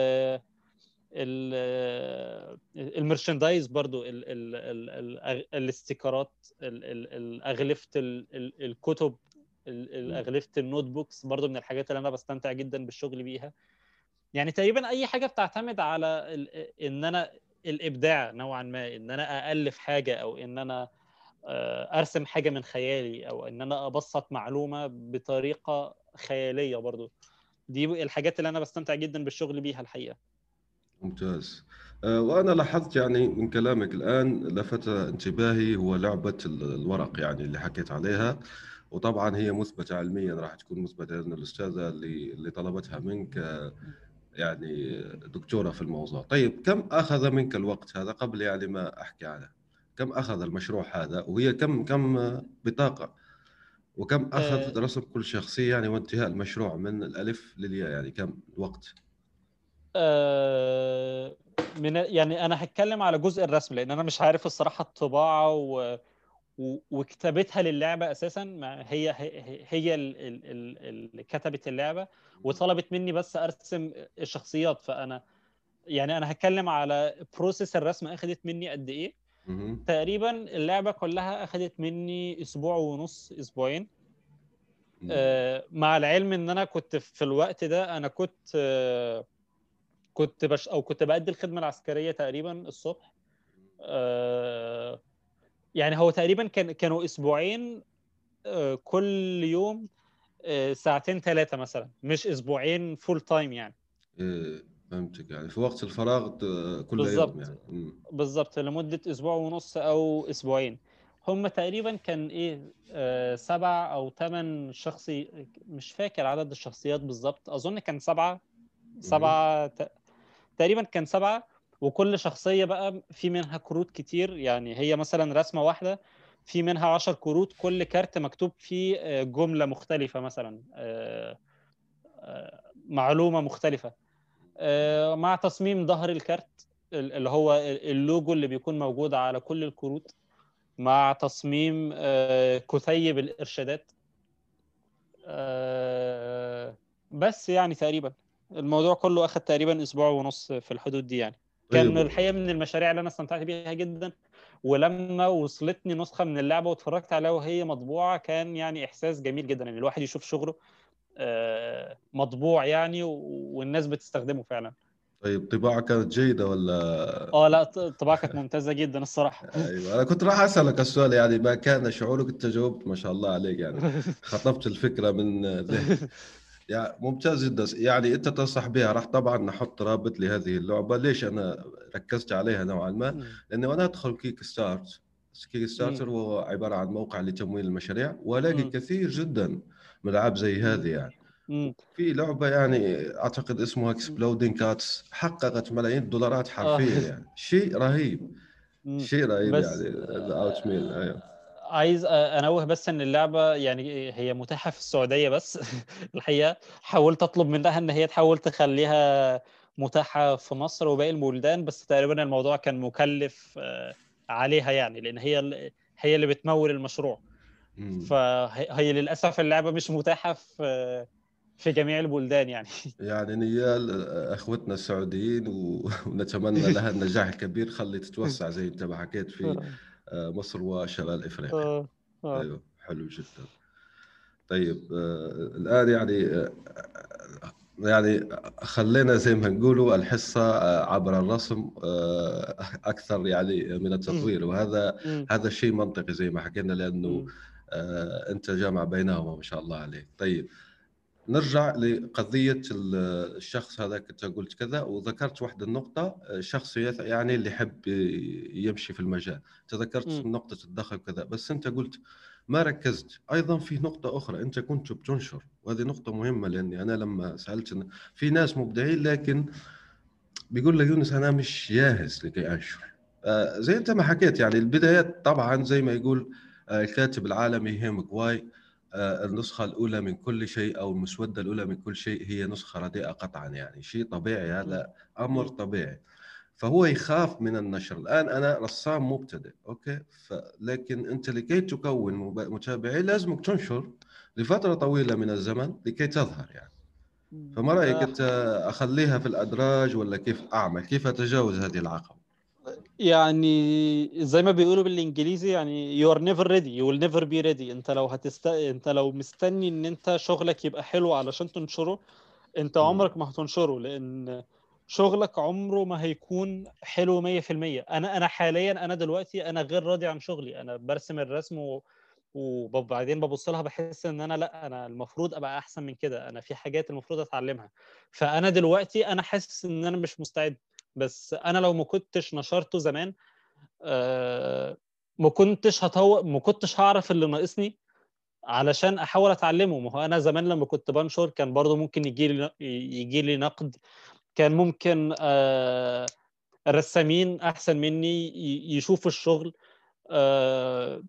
ال المرشندايز برضو ال ال ال الاستيكرات اغلفه الكتب اغلفه النوت بوكس برضو من الحاجات اللي انا بستمتع جدا بالشغل بيها يعني تقريبا اي حاجه بتعتمد على ان انا الابداع نوعا ما ان انا الف حاجه او ان انا آه، ارسم حاجه من خيالي او ان انا ابسط معلومه بطريقه خياليه برضو دي الحاجات اللي انا بستمتع جدا بالشغل بيها الحقيقه ممتاز آه، وانا لاحظت يعني من كلامك الان لفت انتباهي هو لعبه الورق يعني اللي حكيت عليها وطبعا هي مثبته علميا راح تكون مثبته لان الاستاذه اللي اللي طلبتها منك يعني دكتوره في الموضوع طيب كم اخذ منك الوقت هذا قبل يعني ما احكي عنه كم اخذ المشروع هذا وهي كم كم بطاقه وكم اخذ رسم كل شخصيه يعني وانتهاء المشروع من الالف للياء يعني كم وقت أه من يعني انا هتكلم على جزء الرسم لان انا مش عارف الصراحه الطباعه و وكتابتها للعبه اساسا هي هي اللي كتبت اللعبه وطلبت مني بس ارسم الشخصيات فانا يعني انا هتكلم على بروسيس الرسم اخذت مني قد ايه تقريبا اللعبه كلها اخذت مني اسبوع ونص اسبوعين آه مع العلم ان انا كنت في الوقت ده انا كنت آه كنت بش او كنت بادي الخدمه العسكريه تقريبا الصبح آه يعني هو تقريبا كان كانوا اسبوعين آه، كل يوم آه، ساعتين ثلاثه مثلا مش اسبوعين فول تايم يعني إيه فهمتك يعني في وقت الفراغ كل بالزبط. يوم يعني بالظبط لمده اسبوع ونص او اسبوعين هم تقريبا كان ايه آه سبع او ثمان شخصي مش فاكر عدد الشخصيات بالظبط اظن كان سبعه سبعه تقريبا كان سبعه وكل شخصيه بقى في منها كروت كتير يعني هي مثلا رسمه واحده في منها 10 كروت كل كارت مكتوب فيه آه، جمله مختلفه مثلا آه، آه، معلومه مختلفه مع تصميم ظهر الكارت اللي هو اللوجو اللي بيكون موجود على كل الكروت مع تصميم كثيب الارشادات بس يعني تقريبا الموضوع كله اخذ تقريبا اسبوع ونص في الحدود دي يعني كان أيوة. الحقيقه من المشاريع اللي انا استمتعت بيها جدا ولما وصلتني نسخه من اللعبه واتفرجت عليها وهي مطبوعه كان يعني احساس جميل جدا ان الواحد يشوف شغله آه، مطبوع يعني والناس بتستخدمه فعلا طيب طباعة كانت جيدة ولا اه لا الطباعة كانت ممتازة جدا الصراحة ايوه انا كنت راح اسألك السؤال يعني ما كان شعورك انت جاوبت ما شاء الله عليك يعني خطفت الفكرة من ذهن يعني ممتاز جدا يعني انت تنصح بها راح طبعا نحط رابط لهذه اللعبه ليش انا ركزت عليها نوعا ما لانه انا ادخل كيك ستارت كيك ستارتر هو عباره عن موقع لتمويل المشاريع والاقي كثير جدا من العاب زي هذه يعني في لعبه يعني اعتقد اسمها اكسبلودين كاتس حققت ملايين الدولارات حرفيا آه. يعني شيء رهيب شيء رهيب يعني الاوت ميل ايوه عايز انوه بس ان اللعبه يعني هي متاحه في السعوديه بس الحقيقه حاولت اطلب منها ان هي تحاول تخليها متاحه في مصر وباقي البلدان بس تقريبا الموضوع كان مكلف آه، عليها يعني لان هي هي اللي بتمول المشروع فهي للاسف اللعبه مش متاحه في في جميع البلدان يعني يعني نيال اخوتنا السعوديين ونتمنى لها النجاح الكبير خلي تتوسع زي انت ما حكيت في آه، مصر وشمال افريقيا آه. آه. ايوه حلو جدا طيب آه الان يعني آه يعني خلينا زي ما نقولوا الحصه عبر الرسم اكثر يعني من التطوير وهذا هذا الشيء منطقي زي ما حكينا لانه انت جامع بينهما ما شاء الله عليك طيب نرجع لقضيه الشخص هذاك انت قلت كذا وذكرت واحده النقطه شخص يعني اللي يحب يمشي في المجال تذكرت م. نقطه الدخل كذا بس انت قلت ما ركزت ايضا في نقطه اخرى انت كنت بتنشر وهذه نقطه مهمه لاني انا لما سالت في ناس مبدعين لكن بيقول لك يونس انا مش جاهز لكي انشر آه، زي انت ما حكيت يعني البدايات طبعا زي ما يقول آه، الكاتب العالمي هيم كواي آه، النسخة الأولى من كل شيء أو المسودة الأولى من كل شيء هي نسخة رديئة قطعا يعني شيء طبيعي هذا أمر طبيعي فهو يخاف من النشر الآن أنا رسام مبتدئ أوكي ف... لكن أنت لكي تكون متابعين لازمك تنشر لفترة طويلة من الزمن لكي تظهر يعني فما رأيك أنت أخليها في الأدراج ولا كيف أعمل كيف أتجاوز هذه العقبة يعني زي ما بيقولوا بالانجليزي يعني you are never ready you will never be ready انت لو هتست انت لو مستني ان انت شغلك يبقى حلو علشان تنشره انت عمرك ما هتنشره لان شغلك عمره ما هيكون حلو 100% انا انا حاليا انا دلوقتي انا غير راضي عن شغلي انا برسم الرسم و... وبعدين ببص لها بحس ان انا لا انا المفروض ابقى احسن من كده انا في حاجات المفروض اتعلمها فانا دلوقتي انا حاسس ان انا مش مستعد بس انا لو ما كنتش نشرته زمان آه، ما كنتش هطور ما كنتش هعرف اللي ناقصني علشان احاول اتعلمه ما هو انا زمان لما كنت بنشر كان برضو ممكن يجي لي يجي لي نقد كان ممكن آه، الرسامين احسن مني يشوفوا الشغل آه،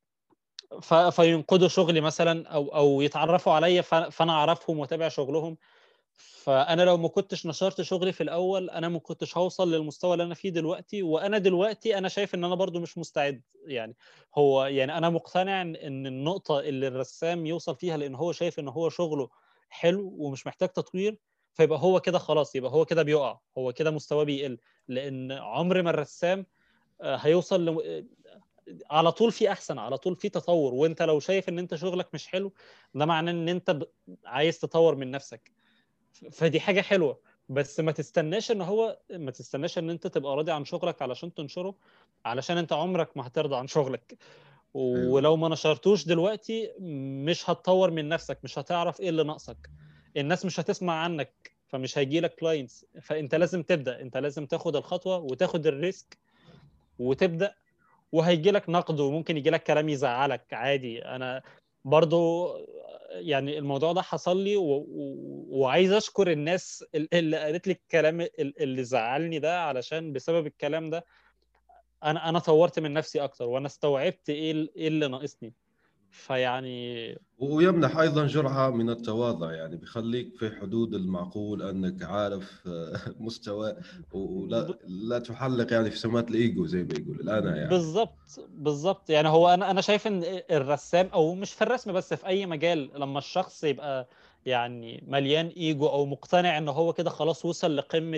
فينقدوا شغلي مثلا او او يتعرفوا عليا فانا اعرفهم واتابع شغلهم فانا لو ما كنتش نشرت شغلي في الاول انا ما كنتش هوصل للمستوى اللي انا فيه دلوقتي وانا دلوقتي انا شايف ان انا برضو مش مستعد يعني هو يعني انا مقتنع ان النقطه اللي الرسام يوصل فيها لان هو شايف ان هو شغله حلو ومش محتاج تطوير فيبقى هو كده خلاص يبقى هو كده بيقع هو كده مستواه بيقل لان عمر ما الرسام آه، هيوصل ل... على طول في احسن على طول في تطور وانت لو شايف ان انت شغلك مش حلو ده معناه ان انت عايز تطور من نفسك فدي حاجه حلوه بس ما تستناش ان هو ما تستناش ان انت تبقى راضي عن شغلك علشان تنشره علشان انت عمرك ما هترضى عن شغلك أيوة. ولو ما نشرتوش دلوقتي مش هتطور من نفسك مش هتعرف ايه اللي ناقصك الناس مش هتسمع عنك فمش هيجي لك كلاينتس فانت لازم تبدا انت لازم تاخد الخطوه وتاخد الريسك وتبدا وهيجي لك نقد وممكن يجي لك كلام يزعلك عادي انا برضو يعني الموضوع ده حصل لي و... و... وعايز اشكر الناس اللي قالت لي الكلام اللي زعلني ده علشان بسبب الكلام ده انا انا طورت من نفسي اكتر وانا استوعبت ايه ايه اللي ناقصني فيعني ويمنح ايضا جرعه من التواضع يعني بيخليك في حدود المعقول انك عارف آه، مستوى ولا لا تحلق يعني في سمات الايجو زي ما يقول الان يعني بالظبط بالظبط يعني هو انا انا شايف ان الرسام او مش في الرسم بس في اي مجال لما الشخص يبقى يعني مليان ايجو او مقتنع ان هو كده خلاص وصل لقمه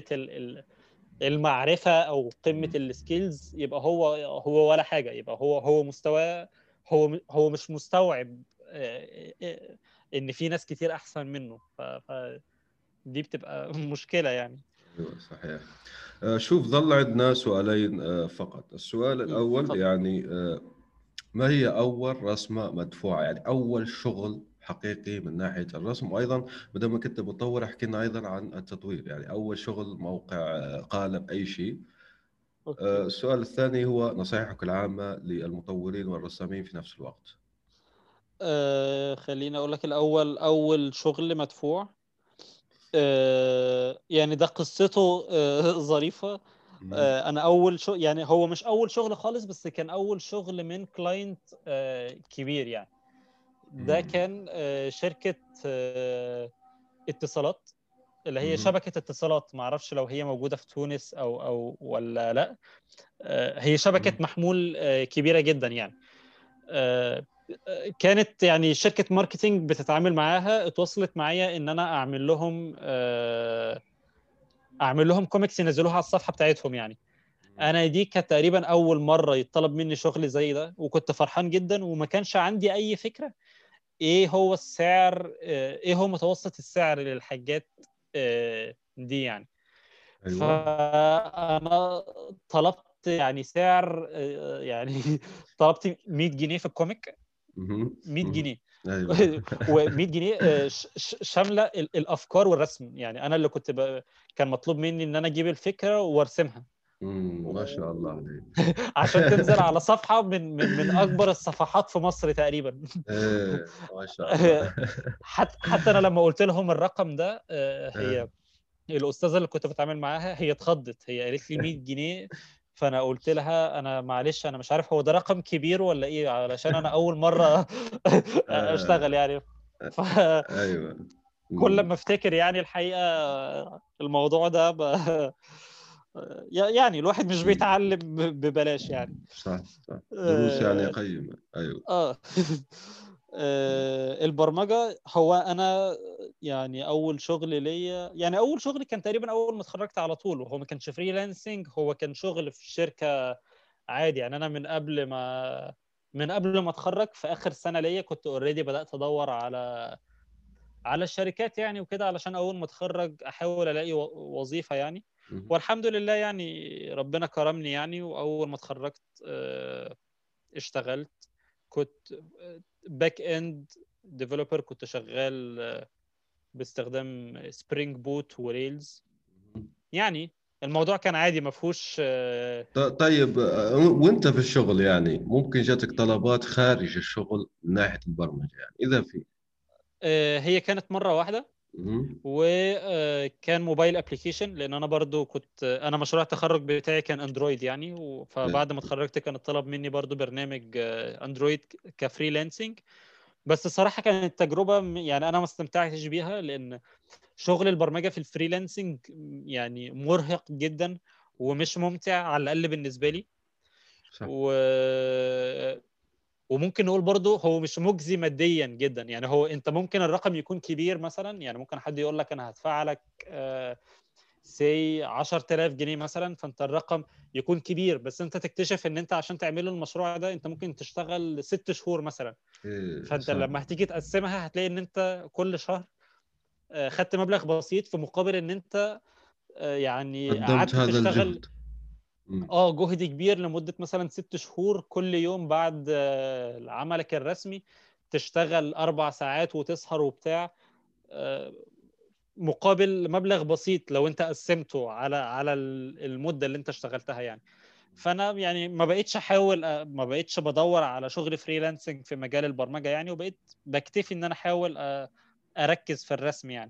المعرفه او قمه السكيلز يبقى هو هو ولا حاجه يبقى هو هو مستواه هو هو مش مستوعب آه، آه، ان في ناس كتير احسن منه ف دي بتبقى مشكله يعني ايوه صحيح آه، شوف ظل عندنا سؤالين فقط السؤال الاول فقط. يعني ما هي اول رسمه مدفوعه يعني اول شغل حقيقي من ناحيه الرسم وايضا بدل ما كنت مطور احكي لنا ايضا عن التطوير يعني اول شغل موقع قالب اي شيء آه، السؤال الثاني هو نصائحك العامة للمطورين والرسامين في نفس الوقت آه خليني أقول لك الأول أول شغل مدفوع آه يعني ده قصته آه ظريفة آه أنا أول شغل يعني هو مش أول شغل خالص بس كان أول شغل من كلاينت آه كبير يعني ده كان آه شركة آه اتصالات اللي هي شبكه اتصالات ما اعرفش لو هي موجوده في تونس او او ولا لا آه، هي شبكه محمول آه، كبيره جدا يعني آه، كانت يعني شركه ماركتينج بتتعامل معاها اتوصلت معايا ان انا اعمل لهم آه، اعمل لهم كوميكس ينزلوها على الصفحه بتاعتهم يعني انا دي كانت تقريبا اول مره يطلب مني شغل زي ده وكنت فرحان جدا وما كانش عندي اي فكره ايه هو السعر آه، ايه هو متوسط السعر للحاجات آه، دي يعني ايوه فانا طلبت يعني سعر آه، يعني طلبت 100 جنيه في الكوميك مهم. 100 مهم. جنيه ايوه و100 جنيه آه، ش- ش- شامله ال- الافكار والرسم يعني انا اللي كنت ب... كان مطلوب مني ان انا اجيب الفكره وارسمها مم، ما شاء الله عليك عشان تنزل على صفحه من من من اكبر الصفحات في مصر تقريبا ايه ما شاء الله حتى حتى انا لما قلت لهم الرقم ده آه، هي آه. الاستاذه اللي كنت بتعامل معاها هي اتخضت هي قالت لي 100 جنيه فانا قلت لها انا معلش انا مش عارف هو ده رقم كبير ولا ايه علشان انا اول مره اشتغل يعني فكل ايوه مم. لما افتكر يعني الحقيقه الموضوع ده ب... يعني الواحد مش بيتعلم ب- ببلاش يعني صح صح دروس يعني آه، قيمة ايوه اه آه، البرمجة هو أنا يعني أول شغل ليا يعني أول شغل كان تقريبا أول ما اتخرجت على طول وهو ما كانش فريلانسنج هو كان شغل في شركة عادي يعني أنا من قبل ما من قبل ما اتخرج في آخر سنة ليا كنت اوريدي بدأت أدور على على الشركات يعني وكده علشان أول ما اتخرج أحاول ألاقي و- وظيفة يعني مم. والحمد لله يعني ربنا كرمني يعني وأول ما اتخرجت آه، اشتغلت كنت باك اند ديفلوبر كنت شغال آه، باستخدام سبرينج بوت وريلز يعني الموضوع كان عادي ما فيهوش آه، ط- طيب آه، وانت في الشغل يعني ممكن جاتك طلبات خارج الشغل من ناحية البرمجة يعني اذا في آه، هي كانت مره واحده مم. وكان موبايل ابلكيشن لان انا برضو كنت انا مشروع التخرج بتاعي كان اندرويد يعني و- فبعد ما اتخرجت كان طلب مني برضو برنامج آه، اندرويد كفريلانسنج بس الصراحه كانت تجربه م- يعني انا ما استمتعتش بيها لان شغل البرمجه في الفريلانسنج يعني مرهق جدا ومش ممتع على الاقل بالنسبه لي صح و... وممكن نقول برضه هو مش مجزي ماديا جدا يعني هو انت ممكن الرقم يكون كبير مثلا يعني ممكن حد يقول لك انا هدفع لك سي 10000 جنيه مثلا فانت الرقم يكون كبير بس انت تكتشف ان انت عشان تعمله المشروع ده انت ممكن تشتغل ست شهور مثلا إيه فانت صح لما هتيجي تقسمها هتلاقي ان انت كل شهر آه، خدت مبلغ بسيط في مقابل ان انت آه، يعني قدمت قعدت هذا تشتغل الجهد مم. اه جهد كبير لمدة مثلا ست شهور كل يوم بعد آه، عملك الرسمي تشتغل أربع ساعات وتسهر وبتاع آه، مقابل مبلغ بسيط لو انت قسمته على على ال- المدة اللي انت اشتغلتها يعني فانا يعني ما بقيتش احاول آه، ما بقيتش بدور على شغل فريلانسنج في مجال البرمجة يعني وبقيت بكتفي ان انا احاول آه، اركز في الرسم يعني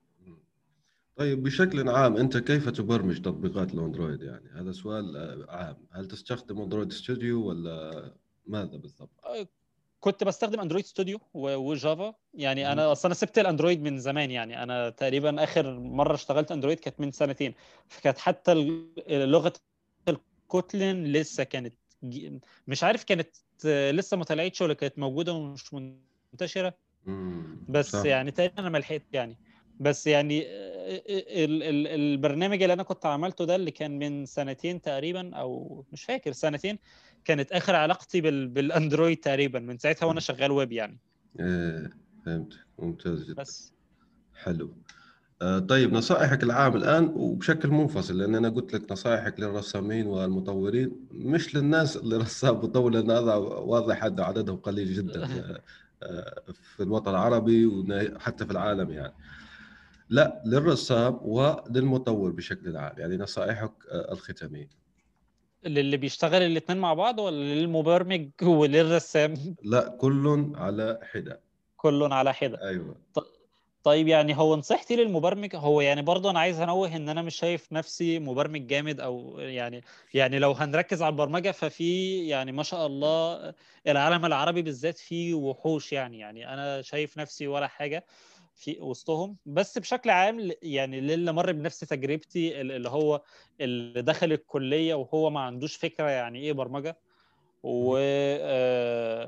طيب بشكل عام انت كيف تبرمج تطبيقات الاندرويد يعني هذا سؤال آه، عام هل تستخدم اندرويد ستوديو ولا ماذا بالضبط كنت بستخدم اندرويد ستوديو و- وجافا يعني مم. انا اصلا انا سبت الاندرويد من زمان يعني انا تقريبا اخر مره اشتغلت اندرويد كانت من سنتين فكانت حتى ال- لغه الكوتلين لسه كانت ج- مش عارف كانت آه، لسه ما طلعتش ولا كانت موجوده ومش منتشره مم. بس صح يعني تقريبا انا ما لحقت يعني بس يعني آه، ال ال البرنامج اللي انا كنت عملته ده اللي كان من سنتين تقريبا او مش فاكر سنتين كانت اخر علاقتي بال بالاندرويد تقريبا من ساعتها وانا شغال ويب يعني ايه فهمت ممتاز جدا بس حلو آه، طيب نصائحك العام الآن وبشكل منفصل لأن أنا قلت لك نصائحك للرسامين والمطورين مش للناس اللي رسام مطور لأن هذا واضح أن عددهم قليل جدا آه، آه، في الوطن العربي وحتى في العالم يعني لا للرسام وللمطور بشكل عام يعني نصائحك آه، الختامية للي بيشتغل الاثنين مع بعض ولا للمبرمج وللرسام لا كل على حدة كل على حده أيوة طيب يعني هو نصيحتي للمبرمج هو يعني برضه انا عايز انوه ان انا مش شايف نفسي مبرمج جامد او يعني يعني لو هنركز على البرمجه ففي يعني ما شاء الله العالم العربي بالذات فيه وحوش يعني يعني انا شايف نفسي ولا حاجه في وسطهم بس بشكل عام ل- يعني للي مر بنفس تجربتي ال- اللي هو اللي دخل الكليه وهو ما عندوش فكره يعني ايه برمجه و آه،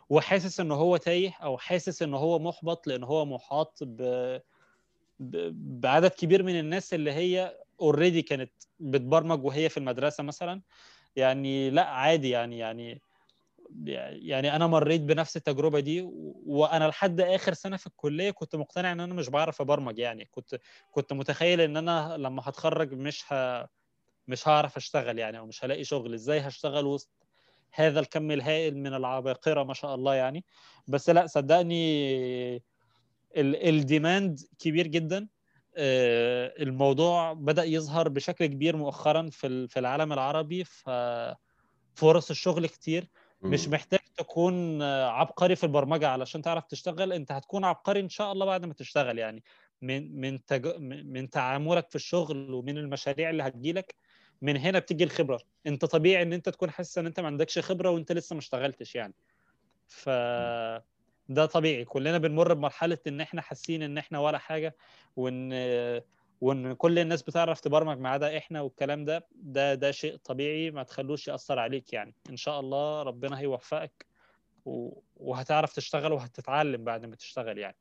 وحاسس ان هو تايه او حاسس ان هو محبط لان هو محاط ب... ب... بعدد كبير من الناس اللي هي اوريدي كانت بتبرمج وهي في المدرسه مثلا يعني لا عادي يعني يعني يعني انا مريت بنفس التجربه دي وانا لحد اخر سنه في الكليه كنت مقتنع ان انا مش بعرف ابرمج يعني كنت كنت متخيل ان انا لما هتخرج مش ه... مش هعرف اشتغل يعني او مش هلاقي شغل ازاي هشتغل وسط هذا الكم الهائل من العباقره ما شاء الله يعني بس لا صدقني الديماند كبير جدا آه، الموضوع بدا يظهر بشكل كبير مؤخرا في في العالم العربي ففرص الشغل كتير مش محتاج تكون عبقري في البرمجه علشان تعرف تشتغل انت هتكون عبقري ان شاء الله بعد ما تشتغل يعني من من تج... من تعاملك في الشغل ومن المشاريع اللي هتجيلك من هنا بتيجي الخبره انت طبيعي ان انت تكون حاسس ان انت ما عندكش خبره وانت لسه ما اشتغلتش يعني ف ده طبيعي كلنا بنمر بمرحله ان احنا حاسين ان احنا ولا حاجه وان وان كل الناس بتعرف تبرمج ما عدا احنا والكلام ده ده ده شيء طبيعي ما تخلوش ياثر عليك يعني ان شاء الله ربنا هيوفقك وهتعرف تشتغل وهتتعلم بعد ما تشتغل يعني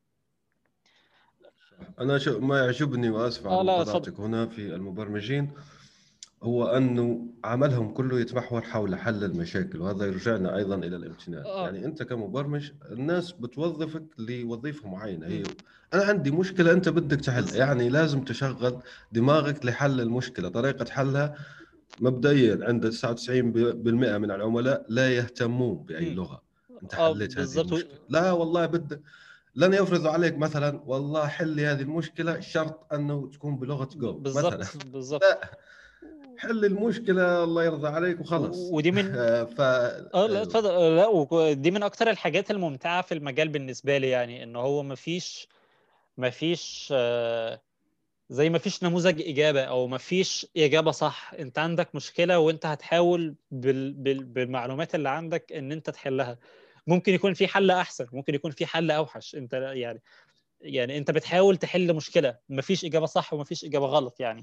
انا شو ما يعجبني واسف على آه هنا في المبرمجين هو انه عملهم كله يتمحور حول حل المشاكل وهذا يرجعنا ايضا الى الامتنان آه. يعني انت كمبرمج الناس بتوظفك لوظيفه معينه هي انا عندي مشكله انت بدك تحلها يعني لازم تشغل دماغك لحل المشكله طريقه حلها مبدئيا عند 99% من العملاء لا يهتمون باي لغه انت آه، حليت هذه المشكله لا والله بدك لن يفرضوا عليك مثلا والله حل لي هذه المشكله شرط انه تكون بلغه جو بالضبط بالضبط حل المشكله الله يرضى عليك وخلص ودي من ف اه لا اتفضل لا دي من اكتر الحاجات الممتعه في المجال بالنسبه لي يعني ان هو ما فيش ما فيش آه، زي ما فيش نموذج اجابه او ما فيش اجابه صح انت عندك مشكله وانت هتحاول بال... بال... بالمعلومات اللي عندك ان انت تحلها ممكن يكون في حل احسن ممكن يكون في حل اوحش انت يعني يعني انت بتحاول تحل مشكله ما فيش اجابه صح وما فيش اجابه غلط يعني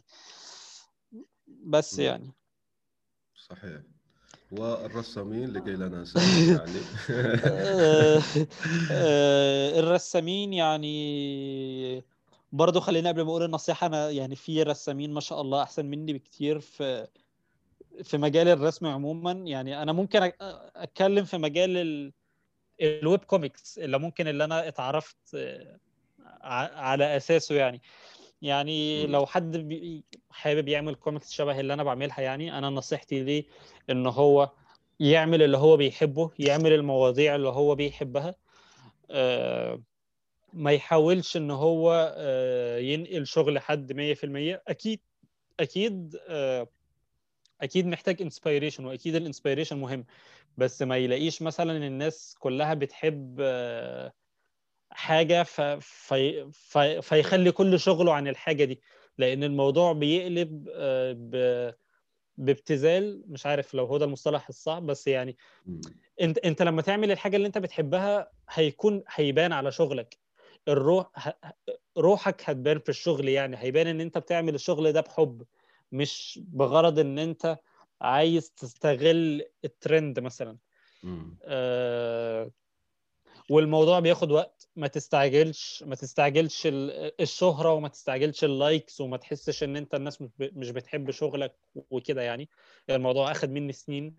بس يعني صحيح والرسامين لكي لا ننسى يعني آه، آه، الرسامين يعني برضه خلينا قبل ما اقول النصيحه انا يعني في رسامين ما شاء الله احسن مني بكتير في في مجال الرسم عموما يعني انا ممكن اتكلم في مجال الويب كوميكس اللي ممكن اللي انا اتعرفت آه، على اساسه يعني يعني لو حد حابب يعمل كوميكس شبه اللي انا بعملها يعني انا نصيحتي ليه ان هو يعمل اللي هو بيحبه يعمل المواضيع اللي هو بيحبها آه، ما يحاولش ان هو آه، ينقل شغل حد 100% اكيد اكيد آه، اكيد محتاج انسبيريشن واكيد الانسبيريشن مهم بس ما يلاقيش مثلا الناس كلها بتحب حاجه ف... في... في... فيخلي كل شغله عن الحاجه دي لان الموضوع بيقلب آه، ب... بابتذال مش عارف لو هو ده المصطلح الصح بس يعني انت انت لما تعمل الحاجه اللي انت بتحبها هيكون هيبان على شغلك الروح روحك هتبان في الشغل يعني هيبان ان انت بتعمل الشغل ده بحب مش بغرض ان انت عايز تستغل الترند مثلا آه والموضوع بياخد وقت ما تستعجلش ما تستعجلش الشهرة وما تستعجلش اللايكس وما تحسش ان انت الناس مش بتحب شغلك وكده يعني الموضوع اخد مني سنين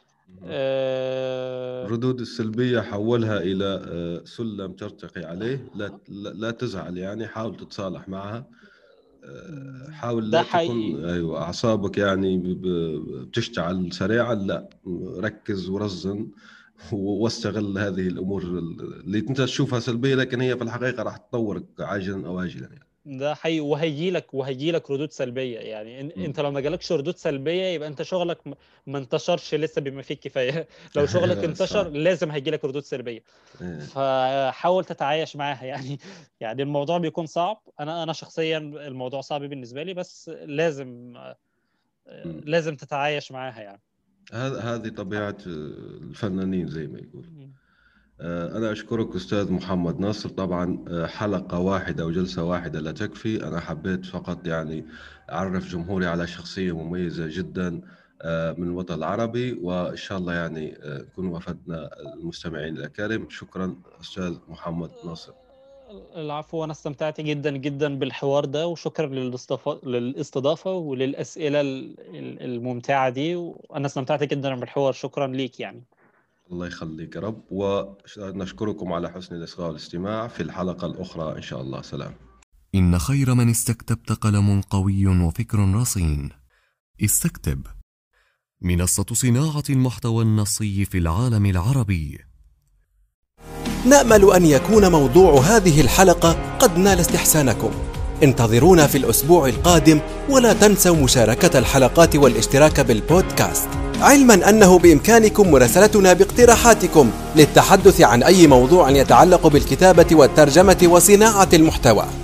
آه ردود السلبية حولها إلى آه، سلم ترتقي عليه لا لا تزعل يعني حاول تتصالح معها آه، حاول لا تكون ايوه اعصابك يعني بتشتعل سريعا لا ركز ورزن واستغل هذه الامور اللي انت تشوفها سلبيه لكن هي في الحقيقه راح تطورك عاجلا او اجلا يعني ده حقيقي وهيجي لك وهيجي لك ردود سلبيه يعني م. انت لو ما جالكش ردود سلبيه يبقى انت شغلك ما انتشرش لسه بما فيه الكفايه لو شغلك انتشر لازم هيجي لك ردود سلبيه إيه. فحاول تتعايش معاها يعني يعني الموضوع بيكون صعب انا انا شخصيا الموضوع صعب بالنسبه لي بس لازم لازم تتعايش معاها يعني هذا هذه طبيعه الفنانين زي ما يقول آه، انا اشكرك استاذ محمد ناصر طبعا آه، حلقه واحده وجلسه واحده لا تكفي انا حبيت فقط يعني اعرف جمهوري على شخصيه مميزه جدا من الوطن العربي وان شاء الله يعني نكون وفدنا المستمعين الاكارم شكرا استاذ محمد ناصر العفو انا استمتعت جدا جدا بالحوار ده وشكرا للاستضافه وللاسئله الممتعه دي وانا استمتعت جدا بالحوار شكرا ليك يعني الله يخليك يا رب ونشكركم على حسن الاصغاء والاستماع في الحلقه الاخرى ان شاء الله سلام ان خير من استكتبت قلم قوي وفكر رصين استكتب منصه صناعه المحتوى النصي في العالم العربي نامل ان يكون موضوع هذه الحلقه قد نال استحسانكم انتظرونا في الاسبوع القادم ولا تنسوا مشاركه الحلقات والاشتراك بالبودكاست علما انه بامكانكم مراسلتنا باقتراحاتكم للتحدث عن اي موضوع يتعلق بالكتابه والترجمه وصناعه المحتوى